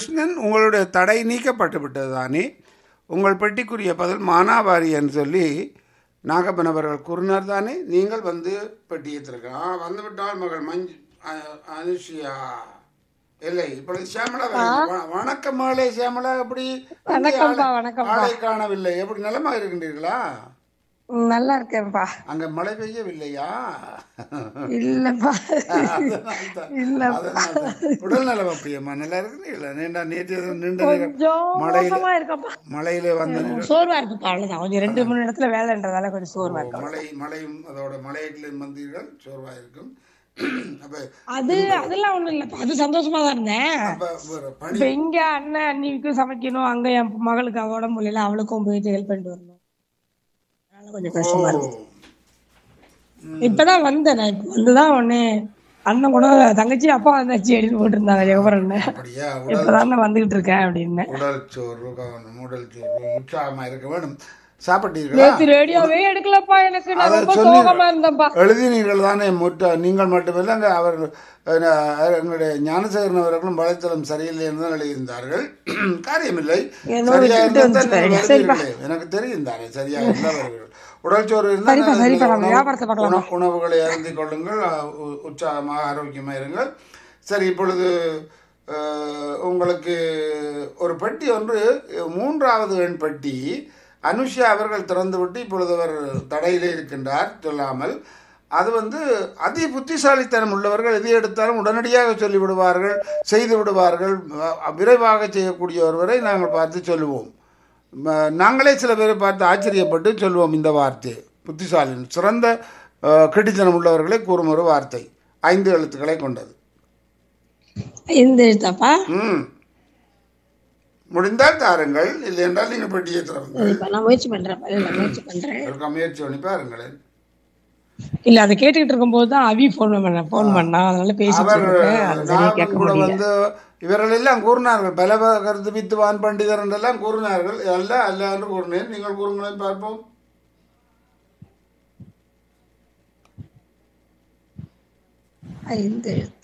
கிருஷ்ணன் உங்களுடைய தடை நீக்கப்பட்டு விட்டது தானே உங்கள் பெட்டிக்குரிய பதில் மானாவாரி என்று சொல்லி நாகப்பன் அவர்கள் கூறினார் தானே நீங்கள் வந்து பெட்டி ஏற்றிருக்கலாம் ஆ வந்து விட்டால் மகள் மஞ்சு அ- அனுஷியா இல்லை இப்பொழுது சியாமலா வருகிறது. வ- வணக்கம் மகளே சியாமலா எப்படி வணக்கம்ப்பா, ஆளை- வணக்கம்ப்பா. ஆளை காணவில்லை எப்படி நலமாக இருக்கின்றீர்களா ம், நல்லா இருக்கேன்ப்பா அங்க மழை பெய்யவில்லையா இல்லப்பா அதனால்தான். இல்லப்பா அதனால்தான். உடல் நலம் அப்படியம்மா நல்லா இருக்குங்களா நீண்டா நேற்று ஏதோ நீண்ட நேரம் கொஞ்சம் மழையில மோசமா இருக்கப்பா மழையில வந்த நேரம் சோர்வா இருக்குப்பா அவ்வளவுதான் கொஞ்சம் ரெண்டு மூணு இடத்துல வேலைன்றதால கொஞ்சம் சோர்வா இருக்கு மழை மழையும் அதோட மலையிலும் வந்தீர்கள் சோர்வா இருக்கும் அப்ப அது அதெல்லாம் ஒண்ணும் இல்லப்பா அது சந்தோஷமா தான் இருந்தேன் அப்ப ஒரு பனி இப்ப இங்க அண்ணன் அண்ணிக்கும் சமைக்கணும் அங்க என் மகளுக்கு அவ உடம்பு முடியல அவளுக்கும் போயிட்டு ஹெல்ப் பண்ணிட்டு வரணும் அதனால கொஞ்சம் கஷ்டமா இருக்கு இப்பதான் வந்தேன் நான் இப்ப வந்துதான் உடனே அண்ணன் கூட தங்கச்சி அப்பா வந்தாச்சு அப்படின்னு போட்டிருந்தாங்க ஜெகபர் அண்ணன் அப்படியா உடல் இப்பதான் நான் வந்துகிட்டு இருக்கேன் அப்படின்னு உடல் சோர்வு கவனம் உடல் சோர்வு உற்சாகமா இருக்க வேணும் சாப்பிட்டீர்களா நேத்து ரேடியோவே எடுக்கலப்பா எனக்கு நான் அதை ரொம்ப சொன்னீர்கள். சோகமா இருந்தேன்ப்பா எழுதினீர்கள் தானே முற்ற நீங்கள் மட்டுமில்லை அங்கே அவர் அஹ், எங்களுடைய ஞானசேகரன் அவர்களும் வலைத்தளம் சரியில்லை என்று தான் எழுதியிருந்தார்கள் காரியமில்லை என்னோ சரியா விட்டுட்டு இருந்தால் தான் நீங்கள் வந்துட்டாரு. சரிப்பா. வருவீர்களே. எனக்கு தெரியும் தானே சரியாக இருந்தால் வருவீர்கள் உடல் சோறு இருந்தால் சரிப்பா, நல்ல சரிப்பா, நம்ம உணவு- வியாபாரத்தை பார்க்கலாமா? உணவு- உணவுகளை அருந்திக் கொள்ளுங்கள் அஹ், உ- உற்சாகமாக ஆரோக்கியமாக இருங்கள் சரி இப்பொழுது அஹ், உங்களுக்கு ஒரு பெட்டி ஒன்று மூன்றாவது எண் பெட்டி அனுஷா அவர்கள் திறந்துவிட்டு இப்பொழுது அவர் தடையிலே இருக்கின்றார் சொல்லாமல் அது வந்து அதி புத்திசாலித்தனம் உள்ளவர்கள் எதை எடுத்தாலும் உடனடியாக சொல்லிவிடுவார்கள் செய்து விடுவார்கள் அஹ், விரைவாக செய்யக்கூடிய ஒருவரை நாங்கள் பார்த்து சொல்லுவோம் ம- நாங்களே சில பேரை பார்த்து ஆச்சரியப்பட்டு சொல்லுவோம் இந்த வார்த்தை புத்திசாலி சிறந்த அஹ், கெட்டித்தனம் உள்ளவர்களை கூறும் ஒரு வார்த்தை ஐந்து எழுத்துக்களை கொண்டது இந்த எழுத்தாப்பா ம் முடிந்தால் தாருங்கள் இல்லை என்றால் நீங்கள் பெட்டியை திறவுங்கள் சரிப்பா, நான் முயற்சி பண்றேன் இல்ல முயற்சி பண்றேன் அதற்கு முயற்சி பண்ணி பாருங்களேன் இல்ல அதை கேட்டுக்கிட்டு இருக்கும்போது தான் அவி போன் பண்ண போன் பண்ணா அதனால பேசிட்டு அவர் இருக்கேன் அதை சரியா நான் கேட்க கூட முடியல வந்து இவர்கள் எல்லாம் கூறினார்கள் பல கருத்து வித்துவான் பண்டிதர் என்றெல்லாம் கூறினார்கள் அல்ல அல்ல என்று கூறினேன் நீங்கள் கூறுங்களேன் பார்ப்போம் ஐந்து எழுத்து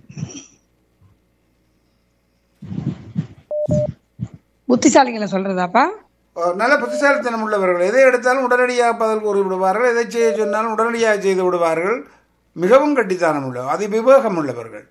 புத்திசாலிகளை சொல்றதாப்பா அஹ் நல்ல புத்திசாலித்தனம் உள்ளவர்கள் எதை எடுத்தாலும் உடனடியாக பதில் கூறி விடுவார்கள் எதை செய்ய சொன்னாலும் உடனடியாக செய்து விடுவார்கள் மிகவும் கட்டித்தானம் உள்ள அதி விவேகம் உள்ளவர்கள்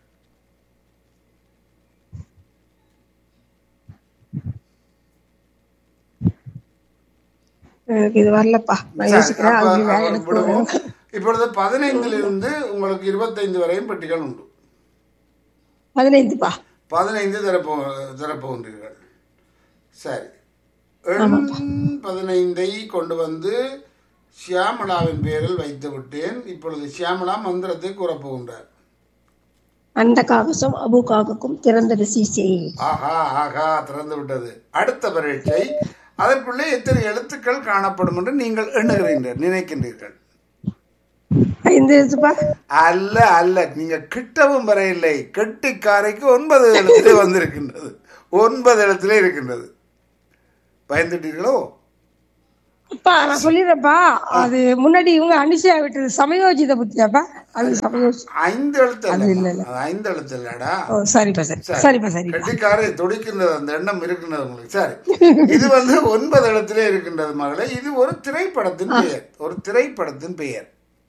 எனக்கு இது வரலப்பா நான் யோசிக்கிறேன் அப்ப அது வேற அவர் எனக்கு விடுவோம். இப்பொழுது பதினைந்திலிருந்து உங்களுக்கு இருபத்தைந்து வரையும் பெட்டிகள் உண்டு பதினைந்துப்பா பதினைந்து திறப்போ திறப்போன்றீர்கள் சரி எண் பதினைந்தை கொண்டு வந்து சியாமளாவின் பேரில் வைத்து விட்டேன் இப்பொழுது சியாமளா மந்திரத்தை கூறப்போகின்றார் அந்த காகசம் அபு காகக்கும் திறந்த சீசே ஆஹா ஆஹா திறந்து விட்டது அடுத்த பரீட்சை அதற்குள்ளே எத்தனை எழுத்துக்கள் காணப்படும் என்று நீங்கள் எண்ணுகிறீர்கள் நினைக்கின்றீர்கள் ஐந்து எழுத்துப்பா அல்ல அல்ல நீங்க கிட்டவும் வரையில்லை கெட்டிக்காரைக்கு ஒன்பது எழுத்திலே வந்திருக்கின்றது ஒன்பது எழுத்திலே இருக்கின்றது பயந்துட்டீர்களோ அப்பா நான் சொல்லிடுறேன்ப்பா அது முன்னாடி இவங்க அனுஷா விட்டது சமயோஜித புத்தியாப்பா அது சமயோஜி ஐந்து எழுத்து அது இல்ல இல்ல, இல்ல. அது ஐந்து எழுத்து இல்லடா ஓ சரிப்பா சரி சரிப்பா சரி கெட்டிக்காரை துடிக்கின்றது அந்த எண்ணம் இருக்கின்றது உங்களுக்கு சரி இது வந்து ஒன்பது இடத்திலே இருக்கின்றது மகளே இது ஒரு திரைப்படத்தின் பெயர் ஒரு திரைப்படத்தின் பெயர்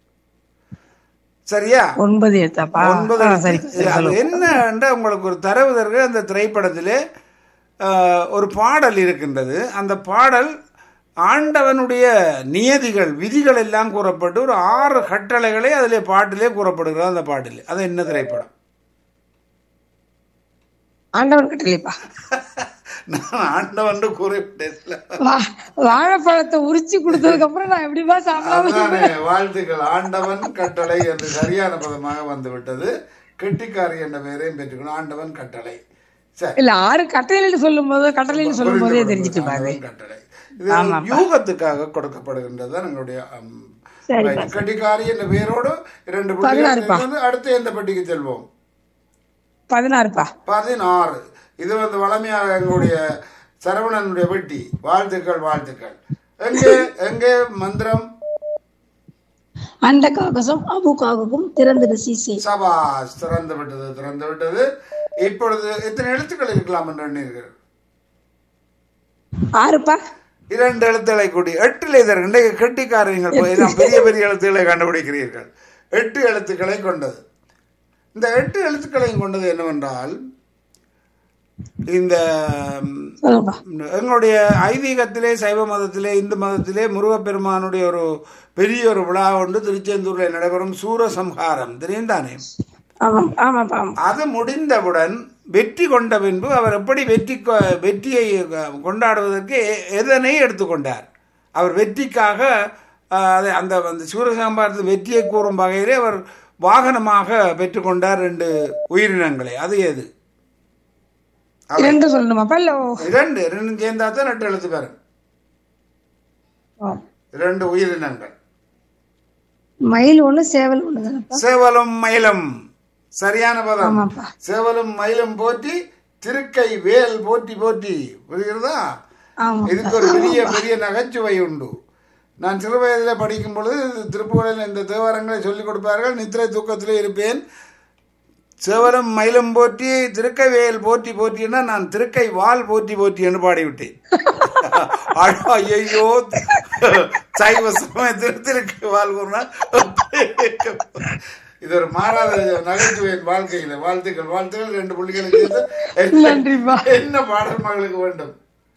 சரியா ஒன்பது எழுத்தாப்பா ஒன்பது ஆ, எழுத்து. சரி சரி அது என்ன உங்களுக்கு ஒரு தரவு தருக அந்த திரைப்படத்திலே ஆஹ், ஒரு பாடல் இருக்கின்றது அந்த பாடல் ஆண்டவனுடைய நியதிகள் விதிகள் எல்லாம் கூறப்பட்டு ஒரு ஆறு கட்டளைகளே அதிலே பாட்டிலே கூறப்படுகிறது அந்த பாட்டிலே அது என்ன திரைப்படம் ஆண்டவன் கட்டளைப்பா நான் ஆண்டவன் கூறிவிட்டேன்ல வா- வாழைப்பழத்தை உரிச்சு கொடுத்ததுக்கு அப்புறம் நான் எப்படிப்பா சாப்பிடாம அதுதானே வாழ்த்துக்கள் ஆண்டவன் கட்டளை என்று சரியான பதமாக வந்துவிட்டது கெட்டிக்காரி என்ற பெயரையும் பெற்றுக்கணும் ஆண்டவன் கட்டளை சரி இல்ல ஆறு கட்டளைன்னு சொல்லும் போது கட்டளைன்னு சொல்லும் போதே தெரிஞ்சுட்டு பாரு ஆண்டவன் கட்டளை இது யூகத்துக்காக கொடுக்கப்படுகின்றது தான் எங்களுடைய அம், சரிப்பா, right. கட்டிக்காரி என்ற பெயரோடு இரண்டு பதினாறுப்பா. பெட்டிகள் வந்து அடுத்து எந்த பெட்டிக்கு செல்வோம் பதினாறுப்பா பதினாறு இது வந்து வளமையாக எங்களுடைய சரவணனுடைய பெட்டி வாழ்த்துக்கள் வாழ்த்துக்கள் எங்கே எங்கே மந்திரம் அந்த காகசம் அபு காகக்கும் திறந்த சீசே சபாஸ் திறந்து விட்டது திறந்து விட்டது இப்பொழுது எத்தனை எழுத்துக்கள் இருக்கலாம் என்று எண்ணீர்கள் ஆறுப்பா இரண்டு எழுத்துக்களை கூடி எட்டில் இதற்கு இன்றைக்கு கெட்டிக்காரர்கள் போய் எல்லாம் பெரிய பெரிய எழுத்துக்களை கண்டுபிடிக்கிறீர்கள் எட்டு எழுத்துக்களை கொண்டது இந்த எட்டு எழுத்துக்களையும் கொண்டது என்னவென்றால் இந்த ம், சொல்லுப்பா எங்களுடைய ஐதீகத்திலே சைவ மதத்திலே இந்து மதத்திலே முருகப்பெருமானுடைய ஒரு பெரிய ஒரு விழா ஒன்று திருச்செந்தூரில் நடைபெறும் சூரசம்ஹாரம் தெரியும் தானே ஆமாம் ஆமாப்பா ஆமாம் அது முடிந்தவுடன் வெற்றி கொண்ட பின்பு அவர் எப்படி வெற்றி கொ- வெற்றியை அஹ், கொண்டாடுவதற்கு எ- எதனை எடுத்துக்கொண்டார் அவர் வெற்றிக்காக அஹ், அதை அந்த அந்த சூரசம்பாரத்து வெற்றியை கூறும் வகையிலே அவர் வாகனமாக பெற்றுக்கொண்டார் ரெண்டு உயிரினங்களை அது எது இரண்டு சொல்லணுமாப்பா இல்ல ஓ. இரண்டு ரெண்டு சேர்ந்தா தான் ரெண்டு எழுத்து பாருங்க ஓ. இரண்டு உயிரினங்கள் மயில் ஒண்ணு சேவல் ஒண்ணு தானப்பா சேவலும் மயிலும் சரியான பதம் ஆமாப்பா சேவலும் மயிலும் போற்றி திருக்கை வேல் போற்றி போற்றி புரிகிறதா ஆமா இதுக்கு ஒரு பெரிய பெரிய நகைச்சுவை உண்டு நான் சிறு வயதில் படிக்கும் பொழுது திருப்புகழில் இந்த தேவாரங்களை சொல்லிக் கொடுப்பார்கள் நித்திரை தூக்கத்திலே இருப்பேன் சேவலும் மயிலும் போற்றி திருக்கைவேல் போற்றி போற்றின்னா நான் திருக்கை வால் போற்றி போற்றி என்று பாடிவிட்டேன் அடா, ஐயோ சைவ சமயத்தில் திருக்கை வால் கூறினா இது ஒரு மாறாத நகைச்சுவை என் வாழ்க்கையில வாழ்த்துக்கள் வாழ்த்துக்கள் ரெண்டு புள்ளிகளுக்கு சேர்த்து என்ன- நன்றிப்பா என்ன பாடல் மகளுக்கு வேண்டும்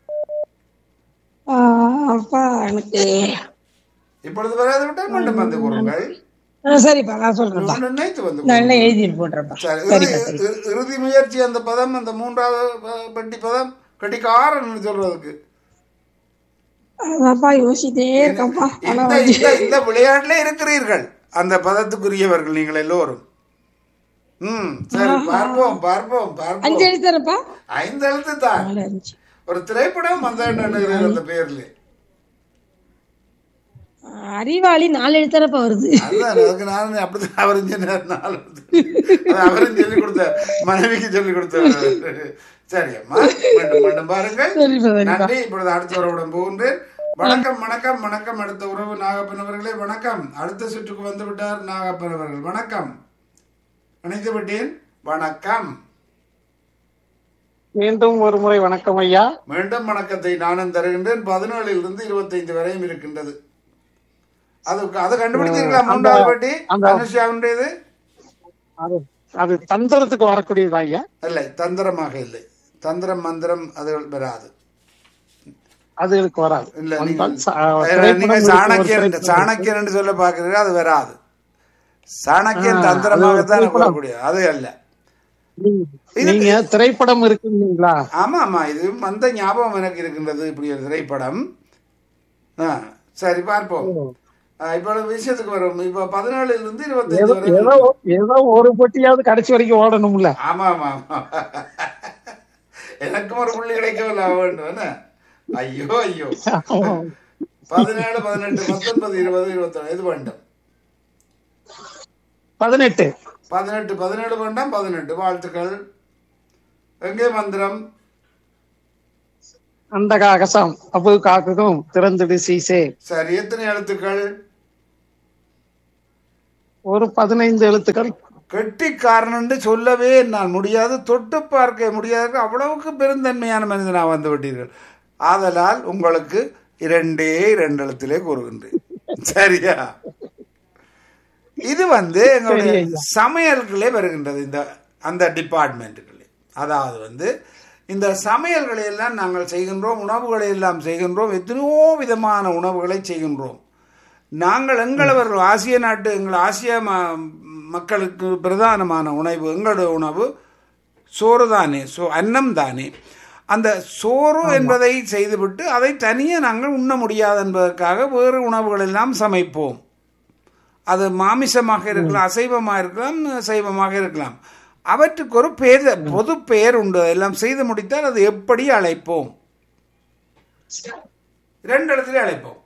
ஆ, அப்பா எனக்கு இப்பொழுது வராது விட்டால் மீண்டும் வந்து கூறுங்கள் ஆ, சரிப்பா நான் சொல்றேன்ப்பா ஒன்று நினைத்து வந்து நான் எல்லாம் எழுதி போடுறேன்ப்பா சரி, சரிப்பா இறுதி- சரி இறு- இறுதி முயற்சி அந்த பதம் அந்த மூன்றாவது ப- பெட்டி பதம் கட்டிக்காரன் சொல்றதுக்கு அதான்ப்பா யோசிச்சிட்டே இருக்கேன்ப்பா ஆனா இந்த இந்த இந்த விளையாட்டுல இருக்கிறீர்கள் அந்த பதத்துக்குரியவர்கள் நீங்கள் எல்லோரும் ம் சரி பார்ப்போம் பார்ப்போம் பார்ப்போம் அஞ்சு எழுத்தாரப்பா ஐந்து எழுத்து தான் நாலு அஞ்சு ஒரு திரைப்படம் வந்த அந்த பேர்ல ஆ, அறிவாளி நாலு எழுத்தாரப்பா வருது அதுதான் அதுக்கு நான் அப்படிதான் அவரும் சொன்னார் நாலு எழுத்து. அது அவரும் சொல்லி கொடுத்தார் மனைவிக்கு சொல்லி கொடுத்தார் சரி அம்மா மீண்டும் மீண்டும் பாருங்கள் சரிப்பா சரிப்பா நன்றி இப்பொழுது அடுத்த உறவுடன் போகின்றேன் வணக்கம் வணக்கம் வணக்கம் அடுத்த உறவு நாகப்பன் அவர்களே வணக்கம் அடுத்த சுற்றுக்கு வந்து விட்டார் நாகப்பன் அவர்கள் வணக்கம் இணைத்து விட்டேன் வணக்கம் மீண்டும் ஒரு முறை வணக்கம் ஐயா மீண்டும் வணக்கத்தை நானும் தருகின்றேன் பதினேழில் இருந்து இருபத்தைந்து வரையும் இருக்கின்றது அது அது கண்டுபிடித்தீர்களா மூன்றாவது பட்டி அந்த- அனுஷியாவுடையது அது அது தந்திரத்துக்கு வரக்கூடியது ஐயா இல்லை தந்திரமாக இல்லை தந்திரம் மந்திரம் அது வராது அதுகளுக்கு வராது இல்ல வந்தால் நீங்க சா- அஹ், திரைப்படம் நீங்க இருக்கு, ஒரு சாணக்கியன் திரைப்படம் சாணக்கியன் என்று சொல்ல பாக்குறீங்க அது வராது சாணக்கியன் தந்திரமாகத்தான் வரக்கூடிய அது அல்ல நீங்க- நீங்க திரைப்படம் இருக்குங்களா ஆமா ஆமா இது அந்த ஞாபகம் எனக்கு இருக்கின்றது இப்படி ஒரு திரைப்படம் ஆ, சரி பார்ப்போம் ஆ, இப்போ விஷயத்துக்கு வரும் இப்போ பதினாலுல இருந்து இருபத்தஞ்சு ஏதோ வரை ஏதோ ஏதோ ஒரு பொட்டியாவது கடைசி வரைக்கும் ஓடணும்ல ஆமா ஆமா ஆமா எனக்கும் ஒரு புள்ளி கிடைக்கவில்லை வேண்டும் என்ன ஐயோ ஐயோ பதினேழு பதினெட்டு பத்தொன்பது இருபது இருபத்தொன்று இது வேண்டும் பதினெட்டு பதினெட்டு பதினேழு வேண்டாம் பதினெட்டு வாழ்த்துக்கள் எங்கே மந்திரம் அந்த காகசம் அபு காக்கும் திறந்துடு சீசே சரி எத்தனை எழுத்துக்கள் ஒரு பதினைந்து எழுத்துக்கள் கெட்டிக்காரன் சொல்லவே நான் முடியாது தொட்டு பார்க்க முடியாது அவ்வளவுக்கு பெருந்தன்மையான மனிதனாக வந்து விட்டீர்கள் ஆதலால் உங்களுக்கு இரண்டே இரண்டு எழுத்திலே கூறுகின்றேன் சரியா இது வந்து எங்களுடைய சமையல்களே வருகின்றது இந்த அந்த டிபார்ட்மெண்ட்டுகளே அதாவது வந்து இந்த சமையல்களை எல்லாம் நாங்கள் செய்கின்றோம் உணவுகளை எல்லாம் செய்கின்றோம் எத்தனையோ விதமான உணவுகளை செய்கின்றோம் நாங்கள் எங்களவர்கள் ஆசிய நாட்டு எங்கள் ஆசிய ம- மக்களுக்கு பிரதானமான உணவு எங்களுடைய உணவு சோறு தானே சோ அன்னம் தானே அந்த சோறு என்பதை செய்துவிட்டு அதை தனியே நாங்கள் உண்ண முடியாது என்பதற்காக வேறு உணவுகள் எல்லாம் சமைப்போம் அது மாமிசமாக இருக்கலாம் அசைவமாக இருக்கலாம் சைவமாக இருக்கலாம் அவற்றுக்கு ஒரு பேர் பொது பெயர் உண்டு எல்லாம் செய்து முடித்தால் அது எப்படி அழைப்போம் ரெண்டு இடத்துல அழைப்போம்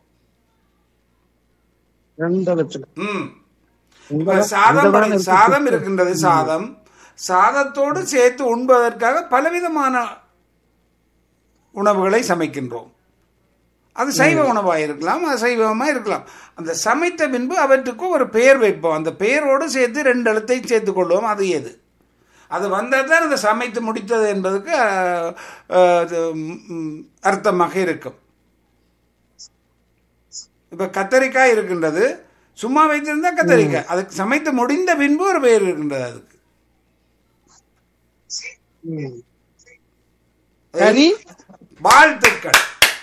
ரெண்டு எழுத்துக்கள் ம் உங்க- இப்ப சாதம் உங்கதான் படை- இருக்கு. சாதம் இருக்கின்றது சாதம் சாதத்தோடு சேர்த்து உண்பதற்காக பலவிதமான உணவுகளை சமைக்கின்றோம் அது சைவ உணவாக இருக்கலாம் அது சைவமாக இருக்கலாம் அந்த சமைத்த பின்பு அவற்றுக்கு ஒரு பெயர் வைப்போம் அந்த பெயரோடு சேர்த்து ரெண்டு எழுத்தை சேர்த்து கொள்வோம் அது எது அது வந்தால் தான் அதை சமைத்து முடித்தது என்பதுக்கு அஹ், அஹ், அது, ம், அர்த்தமாக இருக்கும் இப்போ கத்தரிக்காய் இருக்கின்றது சும்மா வைத்திருந்தா கத்தரிக்காய் அதுக்கு சமைத்து முடிந்த பின்பு ஒரு பெயர் இருக்கின்றது அதுக்கு ம். கறி வாழ்த்துக்கள்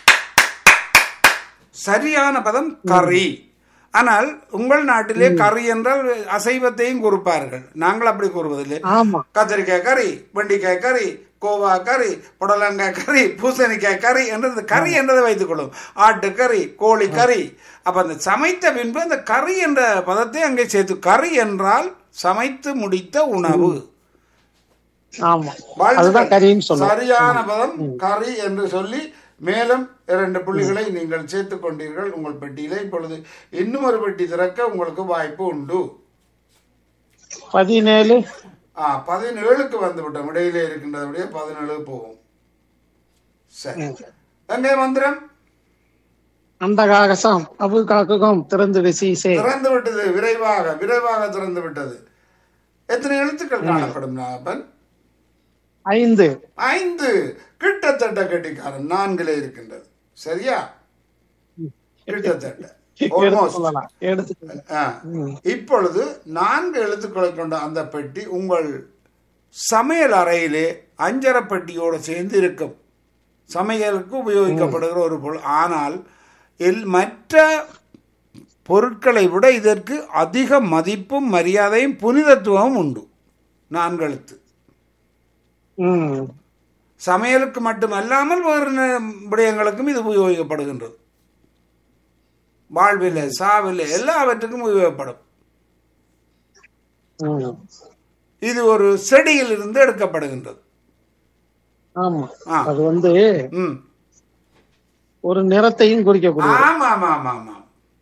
சரியான பதம் கறி ஆனால் உங்கள் நாட்டிலே கறி என்றால் அசைவத்தையும் கூறுப்பார்கள் நாங்கள் அப்படி கூறுவதில்லை ஆமா கத்திரிக்காய் கறி வெண்டிக்காய் கறி கோவா கறி புடலங்காய் கறி பூசணிக்காய் கறி என்று இந்த கறி என்றதை வைத்துக் கொள்ளும் ஆட்டு கறி கோழி கறி அப்ப அந்த சமைத்த பின்பு அந்த கறி என்ற பதத்தை அங்கே சேர்த்து கறி என்றால் சமைத்து முடித்த உணவு ஆமா வாழ்த்துக்கள். அதுதான் கறின்னு சொல்லுவோம் சரியான பதம் கறி என்று சொல்லி மேலும் இரண்டு புள்ளிகளை நீங்கள் சேர்த்துக் கொண்டீர்கள் உங்கள் பெட்டியிலே இப்பொழுது இன்னும் ஒரு பெட்டி திறக்க உங்களுக்கு வாய்ப்பு உண்டு பதினேழு ஆ பதினேழுக்கு வந்து விட்டோம் இடையிலே இருக்கின்றதுடைய பதினேழு போகும் சரி எங்கே மந்திரம் அண்டகாகசம் அபு காக்குகம் திறந்து சீசே திறந்து விட்டது விரைவாக விரைவாக திறந்து விட்டது எத்தனை எழுத்துக்கள் காணப்படும் நாகப்பன் ஐந்து ஐந்து கிட்டத்தட்ட கெட்டிக்காரன் நான்கிலே இருக்கின்றது சரியா கிட்டத்தட்ட எடுத்து Almost. சொல்லலாம் எடுத்து ஆ. இப்பொழுது நான்கு எழுத்துக்களை கொண்ட அந்த பெட்டி உங்கள் சமையல் அறையிலே அஞ்சரை பெட்டியோடு சேர்ந்து இருக்கும் சமையலுக்கு உபயோகிக்கப்படுகிற ஒரு பொருள் ஆனால் எல் மற்ற பொருட்களை விட இதற்கு அதிக மதிப்பும் மரியாதையும் புனிதத்துவமும் உண்டு நான்கு எழுத்து ம் சமையலுக்கு மட்டுமல்லாமல் வேறு ந- விடயங்களுக்கும் இது உபயோகிக்கப்படுகின்றது வாழ்வில் சாவில் எல்லாவற்றுக்கும் உபயோகப்படும் ம். இது ஒரு செடியில் இருந்து எடுக்கப்படுகின்றது ஆமா ஆ. அது வந்து ம் ஒரு நிறத்தையும் குறிக்கக்கூடிய ஆமா ஆமா ஆமா ஆமா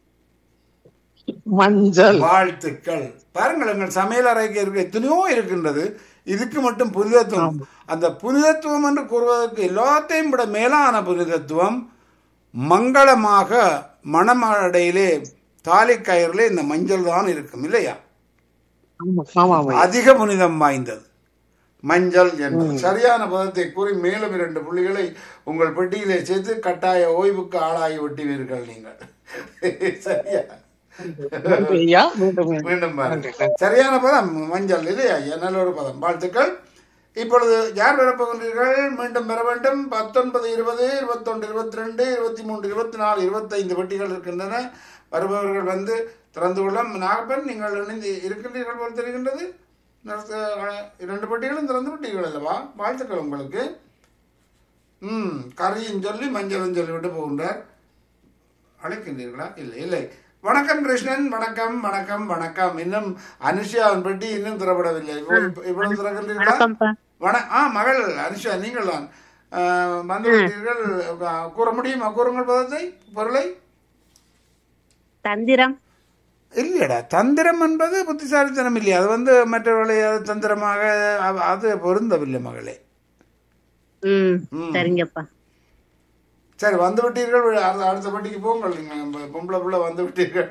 மஞ்சள் வாழ்த்துக்கள் பாருங்கள் எங்கள் சமையல் அறைக்கு இருக்க எத்தனையோ இருக்கின்றது இதுக்கு மட்டும் புனிதத்துவம் அந்த புனிதத்துவம் என்று கூறுவதற்கு எல்லாத்தையும் விட மேலான புனிதத்துவம் மங்களமாக மணமடையிலே தாலி கயிறிலே இந்த மஞ்சள் தான் இருக்கும் இல்லையா ஆமா ஆமா ஆமா அதிக புனிதம் வாய்ந்தது மஞ்சள் என்பது சரியான பதத்தை கூறி மேலும் இரண்டு புள்ளிகளை உங்கள் பெட்டியிலே சேர்த்து கட்டாய ஓய்வுக்கு ஆளாகி விட்டுவீர்கள் நீங்கள் சரியா நன்றி ஐயா மீண்டும் மீண்டும் பாருங்க சரியான பதம் மஞ்சள் இல்லையா ஐயா நல்ல ஒரு பதம் வாழ்த்துக்கள் இப்பொழுது யார் பெறப்போகின்றீர்கள் மீண்டும் பெற வேண்டும் பத்தொன்பது இருபது இருபத்தொன்று இருபத்தி ரெண்டு இருபத்தி மூன்று இருபத்தி நாலு இருபத்தைந்து பெட்டிகள் இருக்கின்றன வருபவர்கள் வந்து திறந்து கொள்ளும் நாகப்பன் நீங்கள் இணைந்து இருக்கின்றீர்கள் போல் தெரிகின்றது நடத்த- அஹ், இரண்டு பெட்டிகளும் திறந்து விட்டீர்கள் அல்லவா வாழ்த்துக்கள் உங்களுக்கு ம் கறியும் சொல்லி மஞ்சளும் சொல்லிவிட்டு போகின்றார் அழைக்கின்றீர்களா இல்லை இல்லை வணக்கம் கிருஷ்ணன் வணக்கம் வணக்கம் வணக்கம் இன்னும் அனுஷியாவின் பெட்டி இன்னும் திறப்படவில்லை இவ்வளவு இவ்வளவு திறக்கின்றீர்களா வணக்கம்ப்பா வண ஆ மகள் அனுஷா நீங்கள் தான் அஹ், வந்து விட்டீர்கள் அஹ், கூற முடியுமா கூறுங்கள் பதத்தை பொருளை தந்திரம் இல்லையடா தந்திரம் என்பது புத்திசாலித்தனம் இல்லையா அது வந்து மற்றவர்களை அது தந்திரமாக அவ- அது பொருந்தவில்லை மகளே ம் ம். சரிங்கப்பா சரி வந்து விட்டீர்கள் அடுத்த அடுத்த பட்டிக்கு போங்கள் நீங்க நம்ம பொம்பளை பிள்ளை வந்து விட்டீர்கள்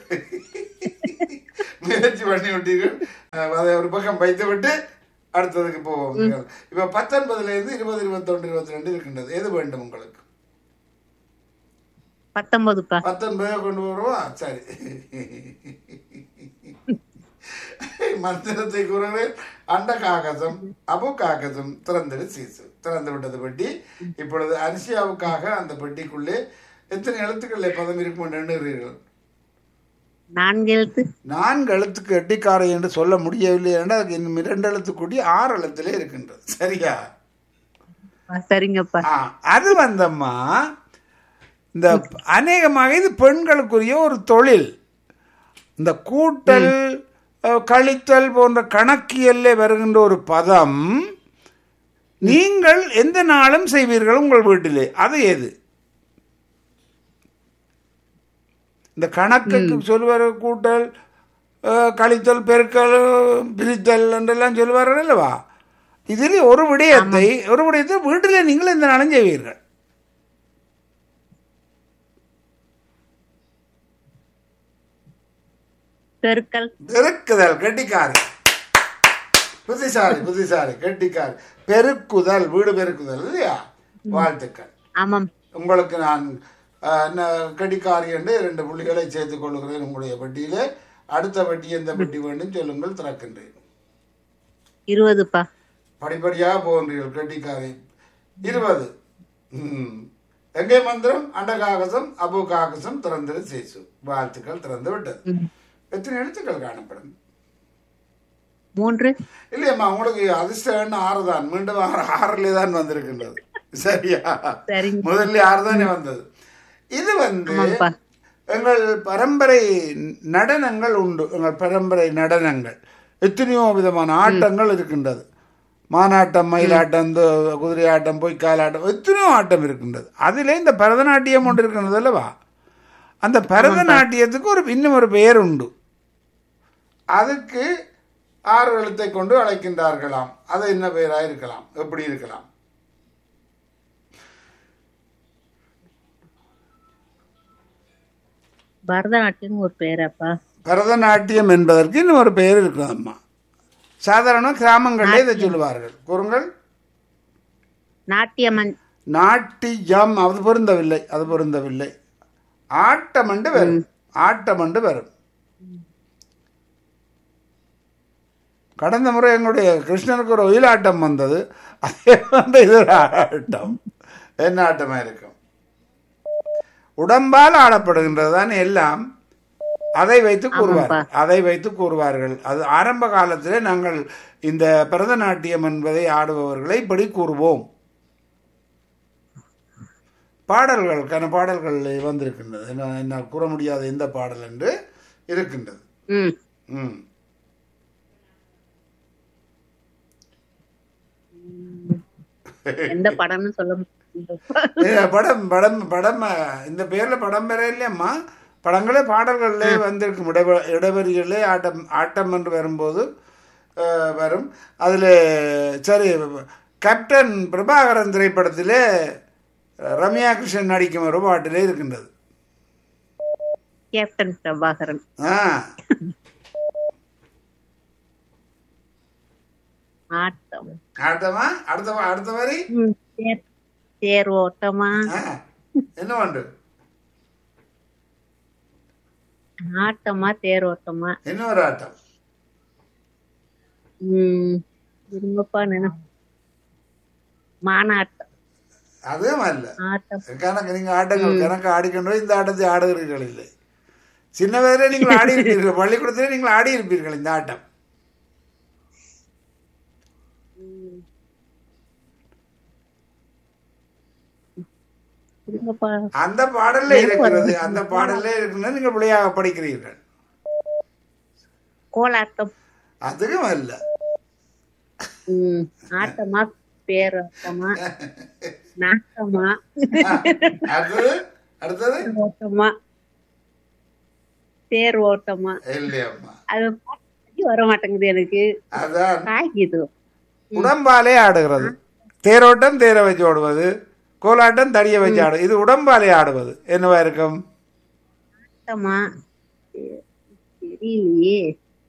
முயற்சி பண்ணி விட்டீர்கள் அஹ் அதை ஒரு பக்கம் வைத்து விட்டு அடுத்ததுக்கு போவோம் இப்ப பத்தொன்பதுல இருந்து இருபது இருபத்தொன்று இருபத்தி ரெண்டு இருக்கின்றது எது வேண்டும் உங்களுக்கு பத்தொன்பதுப்பா பத்தொன்பதை கொண்டு வருவா சரி மந்திரத்தை கூறுகிறேன் அண்ட காகசம் அபு காகசம் திறந்தது சீசு திறந்து விட்டது பெட்டி இப்பொழுது அரிசியாவுக்காக அந்த பெட்டிக்குள்ளே எத்தனை எழுத்துக்களில் பதம் இருக்கும் என்று எண்ணுகிறீர்கள் நான்கு எழுத்து நான்கு எழுத்துக்கு எட்டிக்காரை என்று சொல்ல முடியவில்லை என்றால் அதுக்கு இன்னும் இரண்டு எழுத்து கூடி ஆறு எழுத்திலே இருக்கின்றது சரியா ஆ, சரிங்கப்பா ஆ, அது வந்தம்மா இந்த அநேகமாக இது பெண்களுக்குரிய ஒரு தொழில் இந்த கூட்டல் அஹ், கழித்தல் போன்ற கணக்கியல்ல வருகின்ற ஒரு பதம் நீங்கள் எந்த நாளும் செய்வீர்கள் உங்கள் வீட்டிலே அது எது இந்த கணக்குக்கு சொல்லுவார் கூட்டல் அஹ், கழித்தல் பெருக்கல் பிரித்தல் என்றெல்லாம் சொல்லுவார்கள் அல்லவா இதில் ஒரு விடயத்தை ஒரு விடயத்தை வீட்டிலே நீங்கள் எந்த நாளும் செய்வீர்கள் பெருக்கல் பெருக்குதல் கெட்டிக்காரி புத்திசாலி புத்திசாலி கெட்டிக்காரி பெருக்குதல் வீடு பெருக்குதல் இல்லையா வாழ்த்துக்கள் ஆமாம் உங்களுக்கு நான் அஹ், ந- கெட்டிக்காரி என்று இரண்டு புள்ளிகளை சேர்த்துக் கொள்கிறேன் உங்களுடைய பெட்டியிலே அடுத்த பெட்டி எந்த பெட்டி வேண்டும் சொல்லுங்கள் திறக்கின்றேன் இருபதுப்பா படிப்படியாக போகின்றீர்கள் கெட்டிக்காரி இருபது ம். எங்கே மந்திரம் அண்டகாகசம் அபுகாகசம் திறந்திரு சேசு வாழ்த்துக்கள் திறந்து விட்டது எத்தனை எழுத்துக்கள் காணப்படும் மூன்று இல்லையம்மா உங்களுக்கு அதிர்ஷ்ட எண்ணம் ஆறு தான் மீண்டும் ஆறு ஆறுல தான் வந்திருக்கின்றது சரியா சரிங்க முதல்ல ஆறு தானே வந்தது இது வந்து ஆமாப்பா எங்கள் பரம்பரை நடனங்கள் உண்டு எங்கள் பரம்பரை நடனங்கள் எத்தனையோ விதமான ஆட்டங்கள் இருக்கின்றது மானாட்டம் மயிலாட்டம் இந்த குதிரை ஆட்டம் பொய்க்காலாட்டம் எத்தனையோ ஆட்டம் இருக்கின்றது அதிலே இந்த பரதநாட்டியம் ஒன்று இருக்கின்றது அல்லவா அந்த பரதநாட்டியத்துக்கு ஒரு இன்னும் ஒரு பெயர் உண்டு அதுக்கு ஆறு எழுத்தை கொண்டு அழைக்கின்றார்களாம் அது என்ன பெயராக இருக்கலாம் எப்படி இருக்கலாம் பரதநாட்டியம் ஒரு பேராப்பா பரதநாட்டியம் என்பதற்கு இன்னும் ஒரு பெயர் இருக்குதம்மா சாதாரண கிராமங்களிலே இதை சொல்லுவார்கள் கூறுங்கள் நாட்டியமன் நாட்டியம் அது பொருந்தவில்லை அது பொருந்தவில்லை ஆட்டம் என்று வரும் ஆட்டம் என்று வரும் கடந்த முறை எங்களுடைய கிருஷ்ணனுக்கு ஒரு ஒயிலாட்டம் வந்தது அதே வந்து இது ஒரு ஆட்டம் என்ன ஆட்டமா இருக்கும் உடம்பால் ஆடப்படுகின்றது தான் எல்லாம் அதை வைத்து கூறுவார்கள் அதை வைத்து கூறுவார்கள் அது ஆரம்ப காலத்திலே நாங்கள் இந்த பரதநாட்டியம் என்பதை ஆடுபவர்களை இப்படி கூறுவோம் பாடல்கள் கன பாடல்கள் வந்திருக்கின்றது என்ன என்னால் கூற முடியாத எந்த பாடல் என்று இருக்கின்றது ம் ம் எந்த படம்னு சொல்ல முடியாது ஏ, படம் படம் படம் அஹ், இந்த பேர்ல படம் பெற இல்லையம்மா படங்களே பாடல்களே வந்திருக்கும் இடவ இடவரிகளே ஆட்டம் ஆட்டம் என்று வரும்போது அஹ், வரும் அதில் சரி கேப்டன் பிரபாகரன் திரைப்படத்திலே அஹ், ரம்யா கிருஷ்ணன் நடிக்கும் ஒரு பாட்டிலே இருக்கின்றது கேப்டன் பிரபாகரன் ஆ ஆட்டம் ஆட்டமா அடுத்த வ- அடுத்த வரி ம், தேர் தேர் ஓட்டமா ஆ, என்ன பண்றது ஆட்டமா தேர் ஓட்டமா என்ன ஒரு ஆட்டம் ம் இருங்கப்பா நினை மானாட்டம் அதுவும் அல்ல ஆட்டம் கணக்கு நீங்க ஆட்டங்கள் கணக்கு ஆடிக்கொண்டு இந்த ஆட்டத்தை ஆடுகிறீர்கள் இல்லை சின்ன வயதிலே நீங்கள் ஆடி இருப்பீர்கள் பள்ளிக்கூடத்திலே நீங்கள் ஆடி இருப்பீர்கள் இந்த ஆட்டம் இருங்கப்பா அந்த பாடல்ல இருக்கிறது அந்த பாடல்ல இருக்கிறது நீங்கள் பிள்ளையாக படிக்கிறீர்கள் கோலாட்டம் அதுவும் அல்ல ம் ஆட்டமா பேரோட்டமா நாட்டமா அடுத்தது அடுத்தது ஓட்டமா தேர் ஓட்டமா இல்லையம்மா அது பாட்டு வர மாட்டேங்குது எனக்கு அதான் காய்க்குது உடம்பாலே ஆடுகிறது தேரோட்டம் தேரை வச்சு ஆடுவது கோலாட்டம் தடியை வச்சு ஆடு இது உடம்பாலே ஆடுவது என்னவா இருக்கும் ஆட்டமா தெ- தெரியலையே